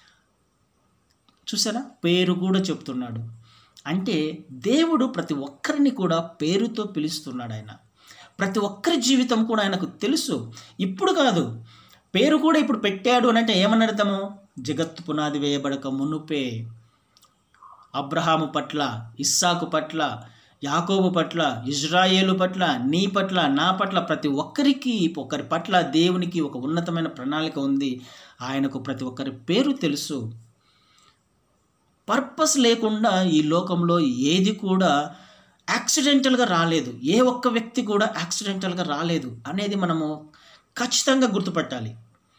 చూసారా పేరు కూడా చెప్తున్నాడు అంటే దేవుడు ప్రతి ఒక్కరిని కూడా పేరుతో పిలుస్తున్నాడు ఆయన ప్రతి ఒక్కరి జీవితం కూడా ఆయనకు తెలుసు ఇప్పుడు కాదు పేరు కూడా ఇప్పుడు పెట్టాడు అని అంటే ఏమని అర్థము జగత్తు పునాది వేయబడక మునుపే అబ్రహాము పట్ల ఇస్సాకు పట్ల యాకోబు పట్ల ఇజ్రాయేలు పట్ల నీ పట్ల నా పట్ల ప్రతి ఒక్కరికి ఒకరి పట్ల దేవునికి ఒక ఉన్నతమైన ప్రణాళిక ఉంది ఆయనకు ప్రతి ఒక్కరి పేరు తెలుసు పర్పస్ లేకుండా ఈ లోకంలో ఏది కూడా యాక్సిడెంటల్గా రాలేదు ఏ ఒక్క వ్యక్తి కూడా యాక్సిడెంటల్గా రాలేదు అనేది మనము ఖచ్చితంగా గుర్తుపట్టాలి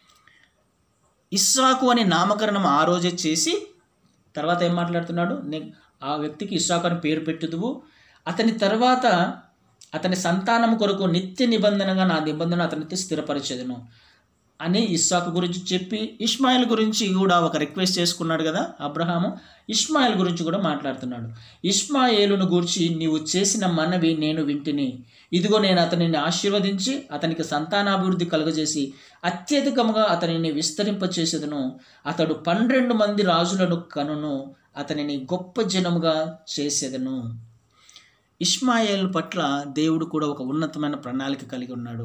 ఇస్సాకు అనే నామకరణం ఆ రోజే చేసి తర్వాత ఏం మాట్లాడుతున్నాడు నే ఆ వ్యక్తికి ఇస్సాకు అని పేరు పెట్టుదువు అతని తర్వాత అతని సంతానం కొరకు నిత్య నిబంధనగా నా నిబంధన అతనితో స్థిరపరిచేదను అని ఇస్సాకు గురించి చెప్పి ఇస్మాయిల్ గురించి కూడా ఒక రిక్వెస్ట్ చేసుకున్నాడు కదా అబ్రహాము ఇస్మాయిల్ గురించి కూడా మాట్లాడుతున్నాడు ఇస్మాయిలును గురించి నీవు చేసిన మనవి నేను వింటిని ఇదిగో నేను అతనిని ఆశీర్వదించి అతనికి సంతానాభివృద్ధి కలుగజేసి అత్యధికముగా అతనిని విస్తరింపచేసేదను అతడు పన్నెండు మంది రాజులను కనును అతనిని గొప్ప జనముగా చేసేదను ఇస్మాయిల్ పట్ల దేవుడు కూడా ఒక ఉన్నతమైన ప్రణాళిక కలిగి ఉన్నాడు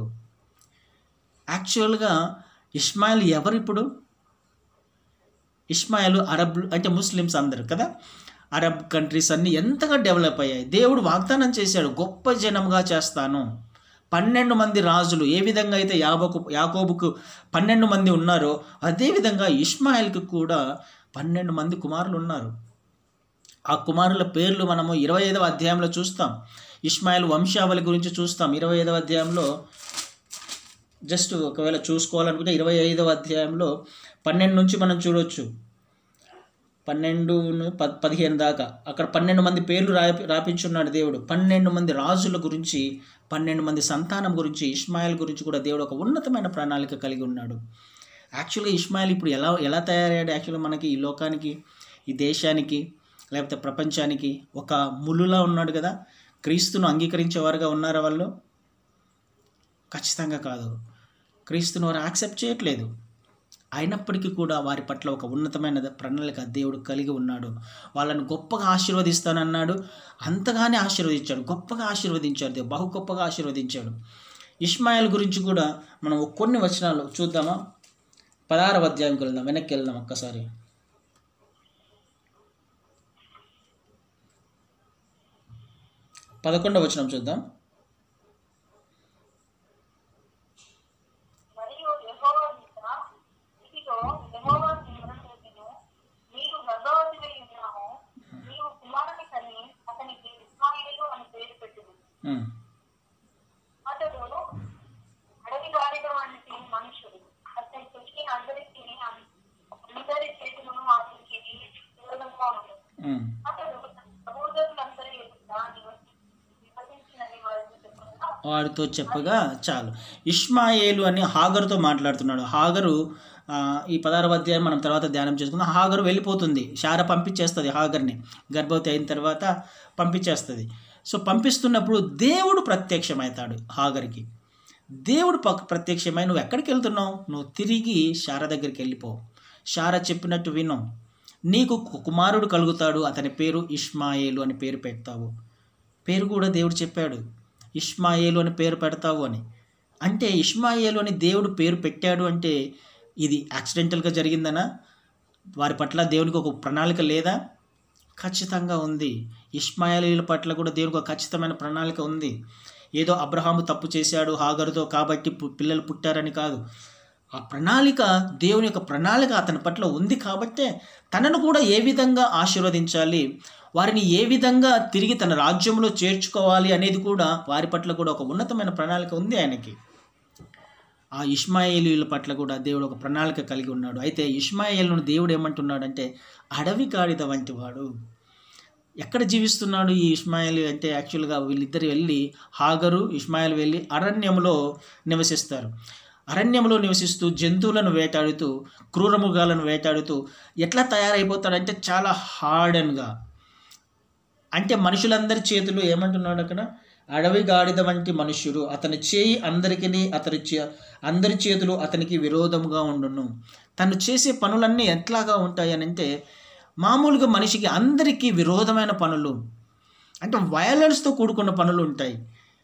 యాక్చువల్గా ఇస్మాయిల్ ఎవరు ఇప్పుడు ఇస్మాయిల్ అరబ్ అంటే ముస్లిమ్స్ అందరు కదా అరబ్ కంట్రీస్ అన్నీ ఎంతగా డెవలప్ అయ్యాయి దేవుడు వాగ్దానం చేశాడు గొప్ప జనంగా చేస్తాను పన్నెండు మంది రాజులు ఏ విధంగా అయితే యాబకు యాకోబుకు పన్నెండు మంది ఉన్నారో అదేవిధంగా ఇస్మాయిల్కి కూడా పన్నెండు మంది కుమారులు ఉన్నారు ఆ కుమారుల పేర్లు మనము ఇరవై ఐదవ అధ్యాయంలో చూస్తాం ఇస్మాయిల్ వంశావళి గురించి చూస్తాం ఇరవై ఐదవ అధ్యాయంలో జస్ట్ ఒకవేళ చూసుకోవాలనుకుంటే ఇరవై ఐదవ అధ్యాయంలో పన్నెండు నుంచి మనం చూడొచ్చు పన్నెండు ప పదిహేను దాకా అక్కడ పన్నెండు మంది పేర్లు రాపి రాపించున్నాడు దేవుడు పన్నెండు మంది రాజుల గురించి పన్నెండు మంది సంతానం గురించి ఇస్మాయిల్ గురించి కూడా దేవుడు ఒక ఉన్నతమైన ప్రణాళిక కలిగి ఉన్నాడు యాక్చువల్గా ఇస్మాయిల్ ఇప్పుడు ఎలా ఎలా తయారయ్యాడు యాక్చువల్గా మనకి ఈ లోకానికి ఈ దేశానికి లేకపోతే ప్రపంచానికి ఒక ములులా ఉన్నాడు కదా క్రీస్తును అంగీకరించేవారుగా ఉన్నారా వాళ్ళు ఖచ్చితంగా కాదు క్రీస్తును వారు యాక్సెప్ట్ చేయట్లేదు అయినప్పటికీ కూడా వారి పట్ల ఒక ఉన్నతమైన ప్రణాళిక దేవుడు కలిగి ఉన్నాడు వాళ్ళని గొప్పగా ఆశీర్వదిస్తానన్నాడు అంతగానే ఆశీర్వదించాడు గొప్పగా ఆశీర్వదించాడు దేవుడు బహు గొప్పగా ఆశీర్వదించాడు ఇస్మాయిల్ గురించి కూడా మనం కొన్ని వచనాలు చూద్దామా పదహారవ అధ్యాయంకి వెళ్దాం వెనక్కి వెళ్దాం ఒక్కసారి పదకొండవ వచనం చూద్దాం మరియు యెహోవా మీద, ఇదిగో యెహోవా నిబంధనను నీవు గర్భవతివై ఉన్నావు నీవు కుమారుని కని అతనికి ఇస్మాయిలు అని పేరు పెట్టును ఉమ్. అతడు అడవి గాడిద వంటి మనుషుడు అతని చుట్టి అందరికి అందరి చేతులను అతనికి దూరంగా ఉండదు ఉమ్. అతడు తన సహోదరులందరి ఎదుట నివసించినని వారికి చెప్పగా వారితో చెప్పగా చాలు ఇష్మాయేలు అని హాగరుతో మాట్లాడుతున్నాడు హాగరు ఆ, ఈ పదహారవ అధ్యాయం మనం తర్వాత ధ్యానం చేసుకుందాం హాగరు వెళ్ళిపోతుంది శార పంపించేస్తుంది హాగర్ని గర్భవతి అయిన తర్వాత పంపించేస్తుంది సో పంపిస్తున్నప్పుడు దేవుడు ప్రత్యక్షమవుతాడు హాగర్కి దేవుడు పక్ ప్రత్యక్షమై నువ్వు ఎక్కడికి వెళ్తున్నావు నువ్వు తిరిగి శార దగ్గరికి వెళ్ళిపో శార చెప్పినట్టు విను నీకు కు- కుమారుడు కలుగుతాడు అతని పేరు ఇష్మాయేలు అని పేరు పెడతావు పేరు కూడా దేవుడు చెప్పాడు ఇష్మాయేలు అని పేరు పెడతావు అని అంటే ఇష్మాయేలు అని దేవుడు పేరు పెట్టాడు అంటే ఇది యాక్సిడెంటల్గా జరిగిందనా వారి పట్ల దేవునికి ఒక ప్రణాళిక లేదా ఖచ్చితంగా ఉంది ఇష్మాయేలీల పట్ల కూడా దేవునికి ఒక ఖచ్చితమైన ప్రణాళిక ఉంది ఏదో అబ్రహాము తప్పు చేశాడు హాగరుతో కాబట్టి పు- పిల్లలు పుట్టారని కాదు ఆ ప్రణాళిక దేవుని యొక్క ప్రణాళిక అతని పట్ల ఉంది కాబట్టే తనను కూడా ఏ విధంగా ఆశీర్వదించాలి వారిని ఏ విధంగా తిరిగి తన రాజ్యంలో చేర్చుకోవాలి అనేది కూడా వారి పట్ల కూడా ఒక ఉన్నతమైన ప్రణాళిక ఉంది ఆయనకి ఆ ఇష్మాయేలీల పట్ల కూడా దేవుడు ఒక ప్రణాళిక కలిగి ఉన్నాడు అయితే ఇష్మాయేలును దేవుడు ఏమంటున్నాడంటే అడవి గాడిద వంటి వాడు ఎక్కడ జీవిస్తున్నాడు ఈ ఇస్మాయిల్ అంటే యాక్చువల్గా వీళ్ళిద్దరు వెళ్ళి హాగరు ఇస్మాయిల్ వెళ్ళి అరణ్యంలో నివసిస్తారు అరణ్యంలో నివసిస్తూ జంతువులను వేటాడుతూ క్రూరమృగాలను వేటాడుతూ ఎట్లా తయారైపోతాడంటే చాలా హార్డన్గా అంటే మనుషులందరి చేతులు ఏమంటున్నాడు అక్కడ అడవి గాడిద వంటి మనుష్యుడు అతని చేయి అందరికీ అతని చే అందరి చేతులు అతనికి విరోధముగా ఉండును తను చేసే పనులన్నీ ఎట్లాగా ఉంటాయనంటే మామూలుగా మనిషికి అందరికీ విరోధమైన పనులు అంటే వయలెన్స్తో కూడుకున్న పనులు ఉంటాయి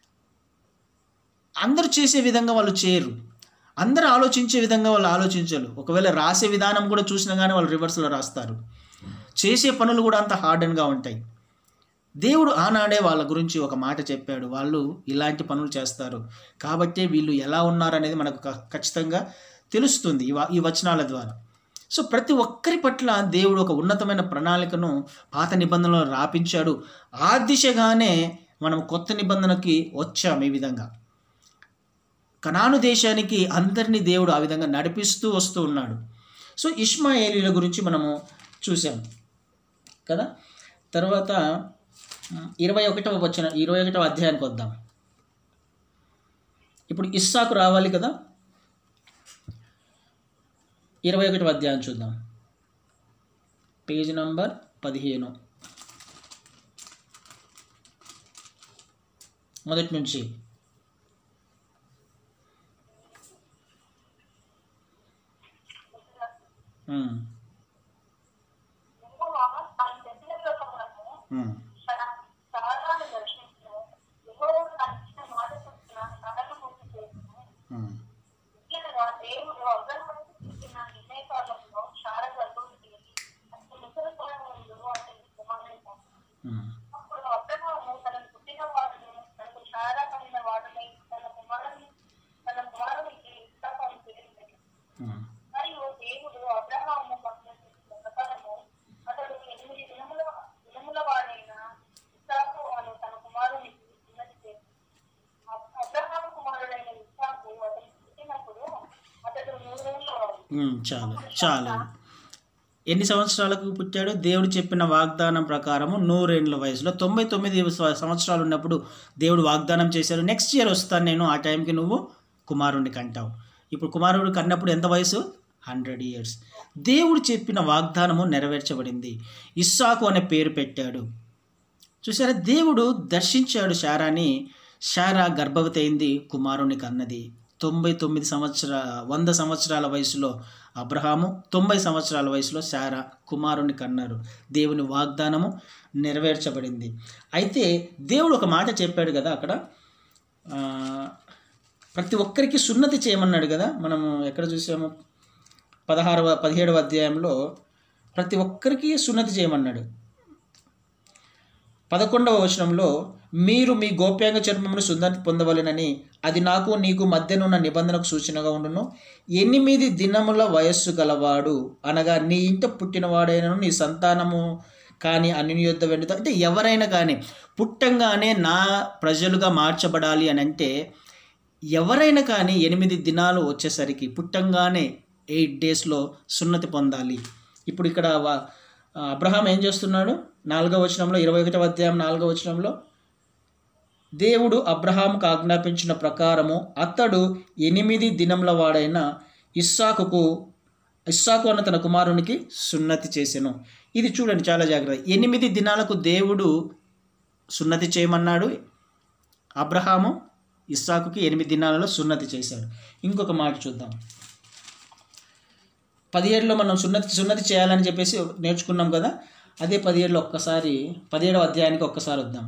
అందరూ చేసే విధంగా వాళ్ళు చేయరు అందరూ ఆలోచించే విధంగా వాళ్ళు ఆలోచించరు ఒకవేళ రాసే విధానం కూడా చూసినా కానీ వాళ్ళు రివర్స్లో రాస్తారు చేసే పనులు కూడా అంత హార్డన్గా ఉంటాయి దేవుడు ఆనాడే వాళ్ళ గురించి ఒక మాట చెప్పాడు వాళ్ళు ఇలాంటి పనులు చేస్తారు కాబట్టి వీళ్ళు ఎలా ఉన్నారనేది మనకు క- ఖచ్చితంగా తెలుస్తుంది ఈ వ- ఈ వచనాల ద్వారా సో ప్రతి ఒక్కరి పట్ల దేవుడు ఒక ఉన్నతమైన ప్రణాళికను పాత నిబంధనలో రాపించాడు ఆ దిశగానే మనం కొత్త నిబంధనకి వచ్చాం ఈ విధంగా కనాను దేశానికి అందరినీ దేవుడు ఆ విధంగా నడిపిస్తూ వస్తూ ఉన్నాడు సో ఇష్మాయేలీల గురించి మనము చూసాం కదా తర్వాత మ్, ఇరవై ఒకటవ వచ్చిన ఇరవై ఒకటవ అధ్యాయానికి వద్దాం ఇప్పుడు ఇస్సాకు రావాలి కదా ఇరవై ఒకటవ అధ్యాయం చూద్దాం పేజ్ నంబర్ పదిహేను మొదటి నుంచి మ్, యెహోవా ఆయన చెప్పిన ప్రకారము మ్, తన సారాన్ని దర్శించు యెహోవా తన ఇచ్చిన మాట చొప్పున సడలు పూర్తి చేసుకుని మ్, ముఖ్యంగా దేవుడు అగ్రహానికి ఇచ్చిన నిర్ణయకాలంలో శార గర్భవతి అతని ముసలితనం ముందు అతనికి కుమారుడు మ్, అప్పుడు అబ్రహాము తనకు పుట్టిన వాడును తనకు శార కలిగిన వాడునై తన కుమారుని తన కుమారునికి ఇస్తాను పేరు పెట్టాడు. మ్. మరియు దేవుడు అబ్రహాము పట్ల చేసిన ప్రకారము అతడు ఎనిమిది దినముల దినముల వాడైన ఇస్సాకు అను తన కుమారునికి ఉన్నది చేశాడు. అబ్- అబ్రహాము కుమారుడైన ఇస్సాకు అతనికి పుట్టినప్పుడు అతడు నూరేళ్ళు వాడు. మ్, చాలు చాలు ఎన్ని సంవత్సరాలకు పుట్టాడు దేవుడు చెప్పిన వాగ్దానం ప్రకారము నూరేండ్ల వయసులో తొంభై తొమ్మిది స- సంవత్సరాలు ఉన్నప్పుడు దేవుడు వాగ్దానం చేశాడు నెక్స్ట్ ఇయర్ వస్తాను నేను ఆ టైంకి నువ్వు కుమారుణ్ణి కంటావు ఇప్పుడు కుమారుడు కన్నప్పుడు ఎంత వయసు హండ్రెడ్ ఇయర్స్ దేవుడు చెప్పిన వాగ్దానము నెరవేర్చబడింది ఇస్సాకు అనే పేరు పెట్టాడు చూసారా దేవుడు దర్శించాడు శారాని శారా గర్భవతి అయింది కుమారుని కన్నది తొంభై తొమ్మిది సంవత్సర వంద సంవత్సరాల వయసులో అబ్రహాము తొంభై సంవత్సరాల వయసులో శారా కుమారుని కన్నారు దేవుని వాగ్దానము నెరవేర్చబడింది అయితే దేవుడు ఒక మాట చెప్పాడు కదా అక్కడ ఆ, ప్రతి ఒక్కరికి సున్నతి చేయమన్నాడు కదా మనము ఎక్కడ చూసాము పదహారవ పదిహేడవ అధ్యాయంలో ప్రతి ఒక్కరికి సున్నతి చేయమన్నాడు పదకొండవ వచనంలో మీరు మీ గోప్యాంగ చర్మమును సున్నతి పొందవలెనని అది నాకు నీకు మధ్యనున్న నిబంధనకు సూచనగా ఉండును ఎనిమిది దినముల వయస్సు గలవాడు అనగా నీ ఇంట పుట్టినవాడైనను నీ సంతానము కానీ అన్ని యుద్ధ వెండితో అంటే ఎవరైనా కానీ పుట్టంగానే నా ప్రజలుగా మార్చబడాలి అని అంటే ఎవరైనా కానీ ఎనిమిది దినాలు వచ్చేసరికి పుట్టంగానే ఎయిట్ డేస్లో సున్నతి పొందాలి ఇప్పుడు ఇక్కడ వ- అబ్రహాం ఏం చేస్తున్నాడు నాలుగవ వచనంలో ఇరవై ఒకటవ అధ్యాయం నాలుగవ వచనంలో దేవుడు అబ్రహాంకు ఆజ్ఞాపించిన ప్రకారము అతడు ఎనిమిది దినముల వాడైన ఇస్సాకుకు ఇస్సాకు అన్న తన కుమారునికి సున్నతి చేసెను ఇది చూడండి చాలా జాగ్రత్త ఎనిమిది దినాలకు దేవుడు సున్నతి చేయమన్నాడు అబ్రహాము ఇస్సాకుకి ఎనిమిది దినాలలో సున్నతి చేశాడు ఇంకొక మాట చూద్దాం పదిహేడులో మనం సున్నతి సున్నతి చేయాలని చెప్పేసి నేర్చుకున్నాం కదా అదే పదిహేడులో ఒక్కసారి పదిహేడవ అధ్యాయానికి ఒక్కసారి వద్దాం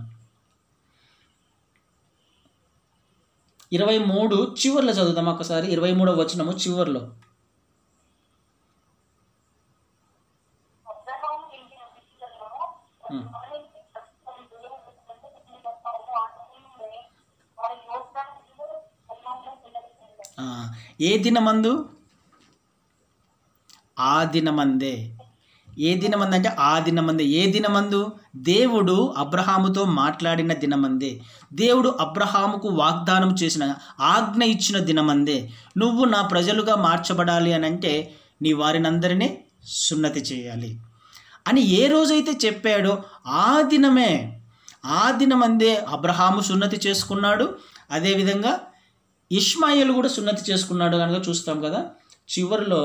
ఇరవై మూడు చివర్లో చదువుదాం ఒక్కసారి ఇరవై మూడవ వచనము చివర్లో అబ్రహాము ఇంటి విషయంలో Hmm. వారికి ప్రస్తుతం దేవుడు సంతతిని చెప్పాడు. ఆ సమయంలో వారి యోగ్యానికి సన్మానం పిల్లలు ఆ, ఏ దినమందు ఆ దినమందే ఏ దినమంది అంటే ఆ దినమందే ఏ దినమందు దేవుడు అబ్రహాముతో మాట్లాడిన దినమందే దేవుడు అబ్రహాముకు వాగ్దానం చేసిన ఆజ్ఞ ఇచ్చిన దినమందే నువ్వు నా ప్రజలుగా మార్చబడాలి అని అంటే నీ వారినందరినీ సున్నతి చేయాలి అని ఏ రోజైతే చెప్పాడో ఆ దినమే ఆ దినమందే అబ్రహాము సున్నతి చేసుకున్నాడు అదేవిధంగా ఇష్మాయిల్ కూడా సున్నతి చేసుకున్నాడు కనుక చూస్తాం కదా చివరిలో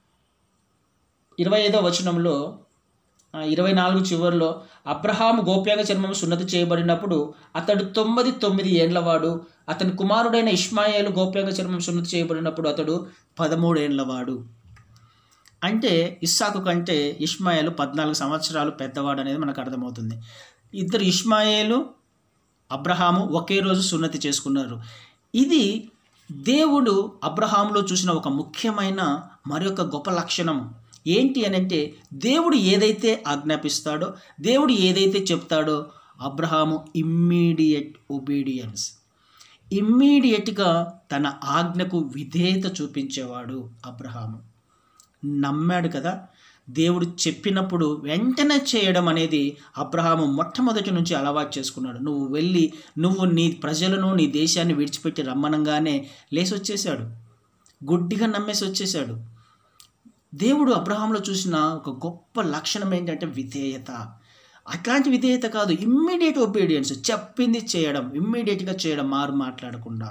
ఇరవై ఐదో వచనంలో ఆ, ఇరవై నాలుగు చివరిలో అబ్రహాము గోప్యాంగ చర్మం సున్నతి చేయబడినప్పుడు అతడు తొమ్మిది తొమ్మిది ఏండ్లవాడు అతని కుమారుడైన ఇష్మాయేలు గోప్యాంగ చర్మం సున్నతి చేయబడినప్పుడు అతడు పదమూడు ఏండ్లవాడు అంటే ఇస్సాకు కంటే ఇష్మాయేలు పద్నాలుగు సంవత్సరాలు పెద్దవాడు అనేది మనకు అర్థమవుతుంది ఇద్దరు ఇష్మాయేలు అబ్రహాము ఒకే రోజు సున్నతి చేసుకున్నారు ఇది దేవుడు అబ్రహాములో చూసిన ఒక ముఖ్యమైన మరొక గొప్ప లక్షణం ఏంటి అని అంటే దేవుడు ఏదైతే ఆజ్ఞాపిస్తాడో దేవుడు ఏదైతే చెప్తాడో అబ్రహాము ఇమ్మీడియట్ ఒబీడియన్స్ ఇమ్మీడియట్గా తన ఆజ్ఞకు విధేయత చూపించేవాడు అబ్రహాము నమ్మాడు కదా దేవుడు చెప్పినప్పుడు వెంటనే చేయడం అనేది అబ్రహాము మొట్టమొదటి నుంచి అలవాటు చేసుకున్నాడు నువ్వు వెళ్ళి నువ్వు నీ ప్రజలను నీ దేశాన్ని విడిచిపెట్టి రమ్మనంగానే లేచి వచ్చేసాడు గుడ్డిగా నమ్మేసి వచ్చేసాడు దేవుడు అబ్రహాంలో చూసిన ఒక గొప్ప లక్షణం ఏంటంటే విధేయత అట్లాంటి విధేయత కాదు ఇమ్మీడియట్ ఒబీడియన్స్ చెప్పింది చేయడం ఇమ్మీడియట్గా చేయడం మారు మాట్లాడకుండా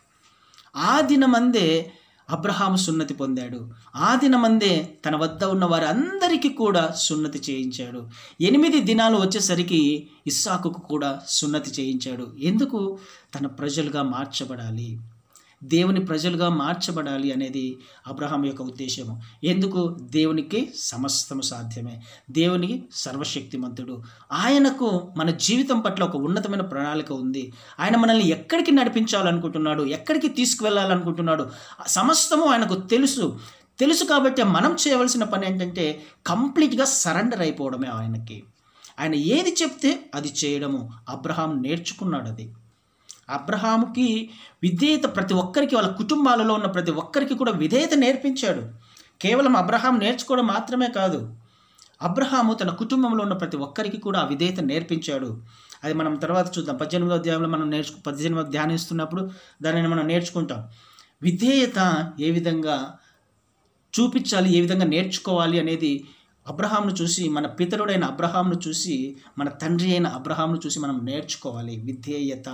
ఆ దినమందే అబ్రహాము సున్నతి పొందాడు ఆ దినమందే తన వద్ద ఉన్న వారి అందరికీ కూడా సున్నతి చేయించాడు ఎనిమిది దినాలు వచ్చేసరికి ఇస్సాకుకు కూడా సున్నతి చేయించాడు ఎందుకు తన ప్రజలుగా మార్చబడాలి దేవుని ప్రజలుగా మార్చబడాలి అనేది అబ్రహాం యొక్క ఉద్దేశము ఎందుకు దేవునికి సమస్తము సాధ్యమే దేవునికి సర్వశక్తిమంతుడు ఆయనకు మన జీవితం పట్ల ఒక ఉన్నతమైన ప్రణాళిక ఉంది ఆయన మనల్ని ఎక్కడికి నడిపించాలనుకుంటున్నాడు ఎక్కడికి తీసుకువెళ్ళాలనుకుంటున్నాడు సమస్తము ఆయనకు తెలుసు తెలుసు కాబట్టి మనం చేయవలసిన పని ఏంటంటే కంప్లీట్గా సరెండర్ అయిపోవడమే ఆయనకి ఆయన ఏది చెప్తే అది చేయడము అబ్రహాం నేర్చుకున్నాడు అది అబ్రహాముకి విధేయత ప్రతి ఒక్కరికి వాళ్ళ కుటుంబాలలో ఉన్న ప్రతి ఒక్కరికి కూడా విధేయత నేర్పించాడు కేవలం అబ్రహాం నేర్చుకోవడం మాత్రమే కాదు అబ్రహాము తన కుటుంబంలో ఉన్న ప్రతి ఒక్కరికి కూడా ఆ విధేయత నేర్పించాడు అది మనం తర్వాత చూద్దాం పద్దెనిమిదో అధ్యాయంలో మనం నేర్చుకు పద్దెనిమిదో ధ్యానిస్తున్నప్పుడు దానిని మనం నేర్చుకుంటాం విధేయత ఏ విధంగా చూపించాలి ఏ విధంగా నేర్చుకోవాలి అనేది అబ్రహాంను చూసి మన పితరుడైన అబ్రహాంను చూసి మన తండ్రి అయిన అబ్రహాంను చూసి మనం నేర్చుకోవాలి విధేయత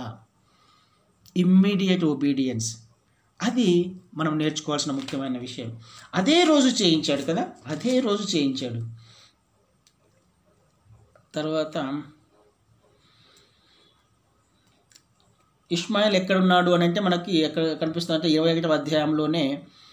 ఇమ్మీడియట్ ఒబీడియన్స్ అది మనం నేర్చుకోవాల్సిన ముఖ్యమైన విషయం అదే రోజు చేయించాడు కదా అదే రోజు చేయించాడు తర్వాత ఇస్మాయిల్ ఎక్కడున్నాడు అని అంటే మనకి ఎక్కడ కనిపిస్తుంది అంటే ఇరవై ఒకటవ అధ్యాయంలోనే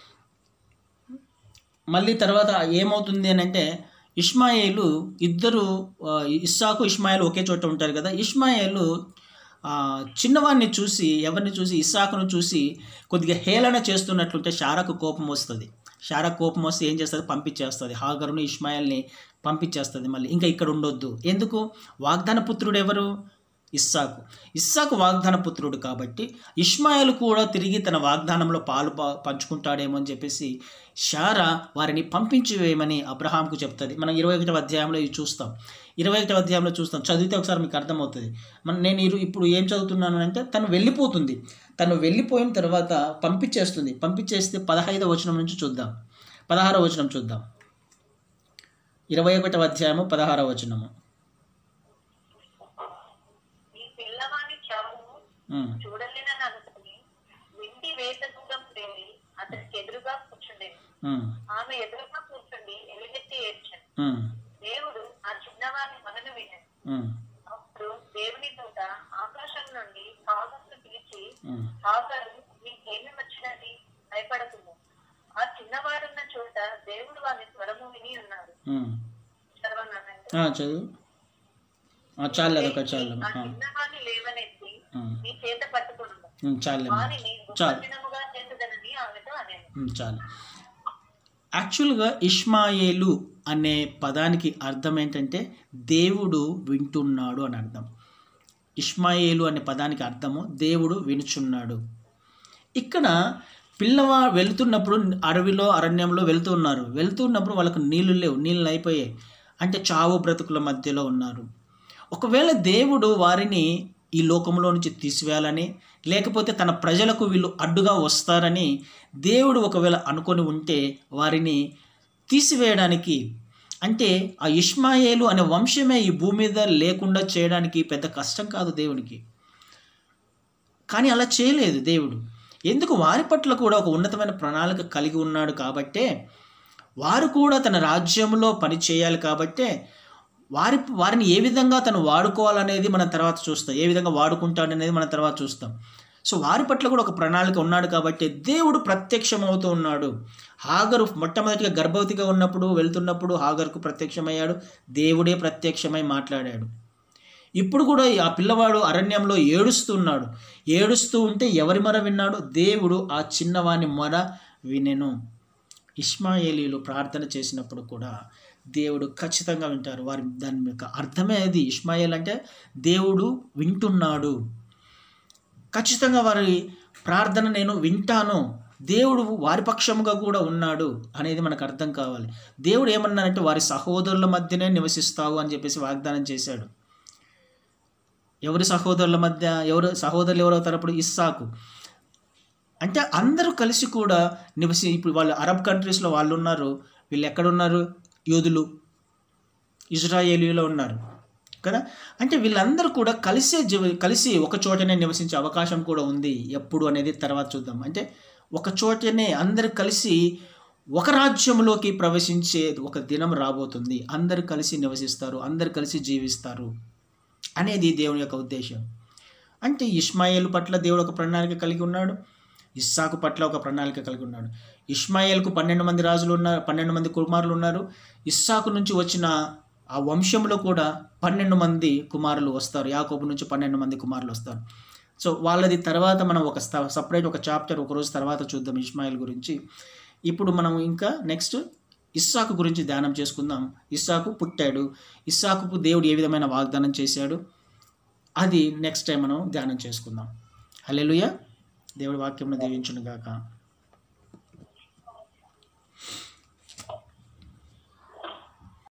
మళ్ళీ తర్వాత ఏమవుతుంది అని అంటే ఇష్మాయేలు ఇద్దరు ఆ, ఇస్సాకు ఇష్మాయిల్ ఒకే చోట ఉంటారు కదా ఇష్మాయేలు ఆ, చిన్నవాడిని చూసి ఎవరిని చూసి ఇస్సాకును చూసి కొద్దిగా హేళన చేస్తున్నట్లుంటే షారకు కోపం వస్తుంది షారా కోపం వస్తే ఏం చేస్తుంది పంపించేస్తుంది హాగరును ఇష్మాయిల్ని పంపించేస్తుంది మళ్ళీ ఇంకా ఇక్కడ ఉండొద్దు ఎందుకు వాగ్దాన పుత్రుడు ఎవరు ఇస్సాకు ఇస్సాకు వాగ్దాన పుత్రుడు కాబట్టి ఇష్మాయిల్ కూడా తిరిగి తన వాగ్దానంలో పాలు ప- పంచుకుంటాడేమో అని చెప్పేసి షారా వారిని పంపించి వేయమని అబ్రహాంకు చెప్తుంది మనం ఇరవై ఒకటవ అధ్యాయంలో ఇవి చూస్తాం ఇరవై ఒకటవ అధ్యాయంలో చూస్తాం చదివితే ఒకసారి మీకు అర్థమవుతుంది మన నేను ఇరు- ఇప్పుడు ఏం చదువుతున్నాను అంటే తను వెళ్ళిపోతుంది తను వెళ్ళిపోయిన తర్వాత పంపించేస్తుంది పంపించేస్తే పదహైదవ వచనం నుంచి చూద్దాం పదహారవ వచనం చూద్దాం ఇరవై ఒకటవ అధ్యాయము పదహారవ వచనము ఈ పిల్లవాని చావును ఉమ్, చూడలేనని అనుకుని వెండి వేట దూరం వెళ్ళి అతనికి ఎదురుగా కూర్చుండేది ఉమ్, ఆమె ఎదురుగా కూర్చుండి ఎలుగెత్తి ఏడ్చాను ఉమ్, దేవుడు ఆ చిన్నవాని మనను విన్నాడు ఉమ్, అప్పుడు దేవుని దూత ఆకాశం నుండి హాగర్ను పిలిచి ఉమ్. హాగరు నీకేమి వచ్చినది భయపడకుండా ఆ చిన్నవాడున్న చోట దేవుడు వాని స్వరము విని ఉన్నాడు ఉమ్. చదవన్నానండి ఆ, చదువు ఆ, చాలు అదొక చాలు ఆ ఆ, చిన్నవాడిని లేవనెత్తి ఉమ్, నీ చేత పట్టుకున్నాడు ఉమ్, చాలు వానిని చాలు గొప్పదినముగా చేసేదనని ఆమెతో అనేను ఉమ్, చాలు యాక్చువల్గా ఇష్మాయేలు అనే పదానికి అర్థం ఏంటంటే దేవుడు వింటున్నాడు అని అర్థం ఇష్మాయేలు అనే పదానికి అర్థము దేవుడు వినుచున్నాడు ఇక్కడ పిల్లవా వెళ్తున్నప్పుడు అడవిలో అరణ్యంలో వెళ్తూ ఉన్నారు వెళ్తున్నప్పుడు వాళ్ళకు నీళ్లు లేవు నీళ్ళు అయిపోయాయి అంటే చావు బ్రతుకుల మధ్యలో ఉన్నారు ఒకవేళ దేవుడు వారిని ఈ లోకంలో నుంచి తీసివేయాలని లేకపోతే తన ప్రజలకు వీళ్ళు అడ్డుగా వస్తారని దేవుడు ఒకవేళ అనుకొని ఉంటే వారిని తీసివేయడానికి అంటే ఆ ఇష్మాయేలు అనే వంశమే ఈ భూమి మీద లేకుండా చేయడానికి పెద్ద కష్టం కాదు దేవునికి కానీ అలా చేయలేదు దేవుడు ఎందుకు వారి పట్ల కూడా ఒక ఉన్నతమైన ప్రణాళిక కలిగి ఉన్నాడు కాబట్టే వారు కూడా తన రాజ్యంలో పని చేయాలి కాబట్టే వారి వారిని ఏ విధంగా తను వాడుకోవాలనేది మనం తర్వాత చూస్తాం ఏ విధంగా వాడుకుంటాడనేది మనం తర్వాత చూస్తాం సో వారి పట్ల కూడా ఒక ప్రణాళిక ఉన్నాడు కాబట్టి దేవుడు ప్రత్యక్షమవుతూ ఉన్నాడు హాగరు మొట్టమొదటిగా గర్భవతిగా ఉన్నప్పుడు వెళ్తున్నప్పుడు హాగర్కు ప్రత్యక్షమయ్యాడు దేవుడే ప్రత్యక్షమై మాట్లాడాడు ఇప్పుడు కూడా ఆ పిల్లవాడు అరణ్యంలో ఏడుస్తున్నాడు ఏడుస్తూ ఉంటే ఎవరి మొర విన్నాడు దేవుడు ఆ చిన్నవాని మొర వినెను ఇస్మాయేలీలు ప్రార్థన చేసినప్పుడు కూడా దేవుడు ఖచ్చితంగా వింటారు వారి దాని యొక్క అర్థమే అది ఇస్మాయిల్ అంటే దేవుడు వింటున్నాడు ఖచ్చితంగా వారి ప్రార్థన నేను వింటాను దేవుడు వారి పక్షముగా కూడా ఉన్నాడు అనేది మనకు అర్థం కావాలి దేవుడు ఏమన్నారంటే వారి సహోదరుల మధ్యనే నివసిస్తావు అని చెప్పేసి వాగ్దానం చేశాడు ఎవరి సహోదరుల మధ్య ఎవరు సహోదరులు ఎవరు అవుతారు అప్పుడు ఇస్సాకు అంటే అందరూ కలిసి కూడా నివసి ఇప్పుడు వాళ్ళు అరబ్ కంట్రీస్లో వాళ్ళు ఉన్నారు వీళ్ళు ఎక్కడ ఉన్నారు యూదులు ఇజ్రాయేలీలో ఉన్నారు కదా అంటే వీళ్ళందరూ కూడా కలిసే జీవ కలిసి ఒక చోటనే నివసించే అవకాశం కూడా ఉంది ఎప్పుడు అనేది తర్వాత చూద్దాం అంటే ఒక చోటనే అందరు కలిసి ఒక రాజ్యంలోకి ప్రవేశించే ఒక దినం రాబోతుంది అందరు కలిసి నివసిస్తారు అందరు కలిసి జీవిస్తారు అనేది దేవుని యొక్క ఉద్దేశం అంటే ఇస్మాయిల్ పట్ల దేవుడు ఒక ప్రణాళిక కలిగి ఉన్నాడు ఇస్సాకు పట్ల ఒక ప్రణాళిక కలిగి ఉన్నాడు ఇస్మాయిల్కు పన్నెండు మంది రాజులు ఉన్నారు పన్నెండు మంది కుమారులు ఉన్నారు ఇస్సాకు నుంచి వచ్చిన ఆ వంశంలో కూడా పన్నెండు మంది కుమారులు వస్తారు యాకోబు నుంచి పన్నెండు మంది కుమారులు వస్తారు సో వాళ్ళది తర్వాత మనం ఒక సపరేట్ ఒక చాప్టర్ ఒక రోజు తర్వాత చూద్దాం ఇస్మాయిల్ గురించి ఇప్పుడు మనం ఇంకా నెక్స్ట్ ఇస్సాకు గురించి ధ్యానం చేసుకుందాం ఇస్సాకు పుట్టాడు ఇస్సాకుకు దేవుడు ఏ విధమైన వాగ్దానం చేశాడు అది నెక్స్ట్ టైం మనం ధ్యానం చేసుకుందాం హల్లెలూయా దేవుడి వాక్యం దీవించును గాక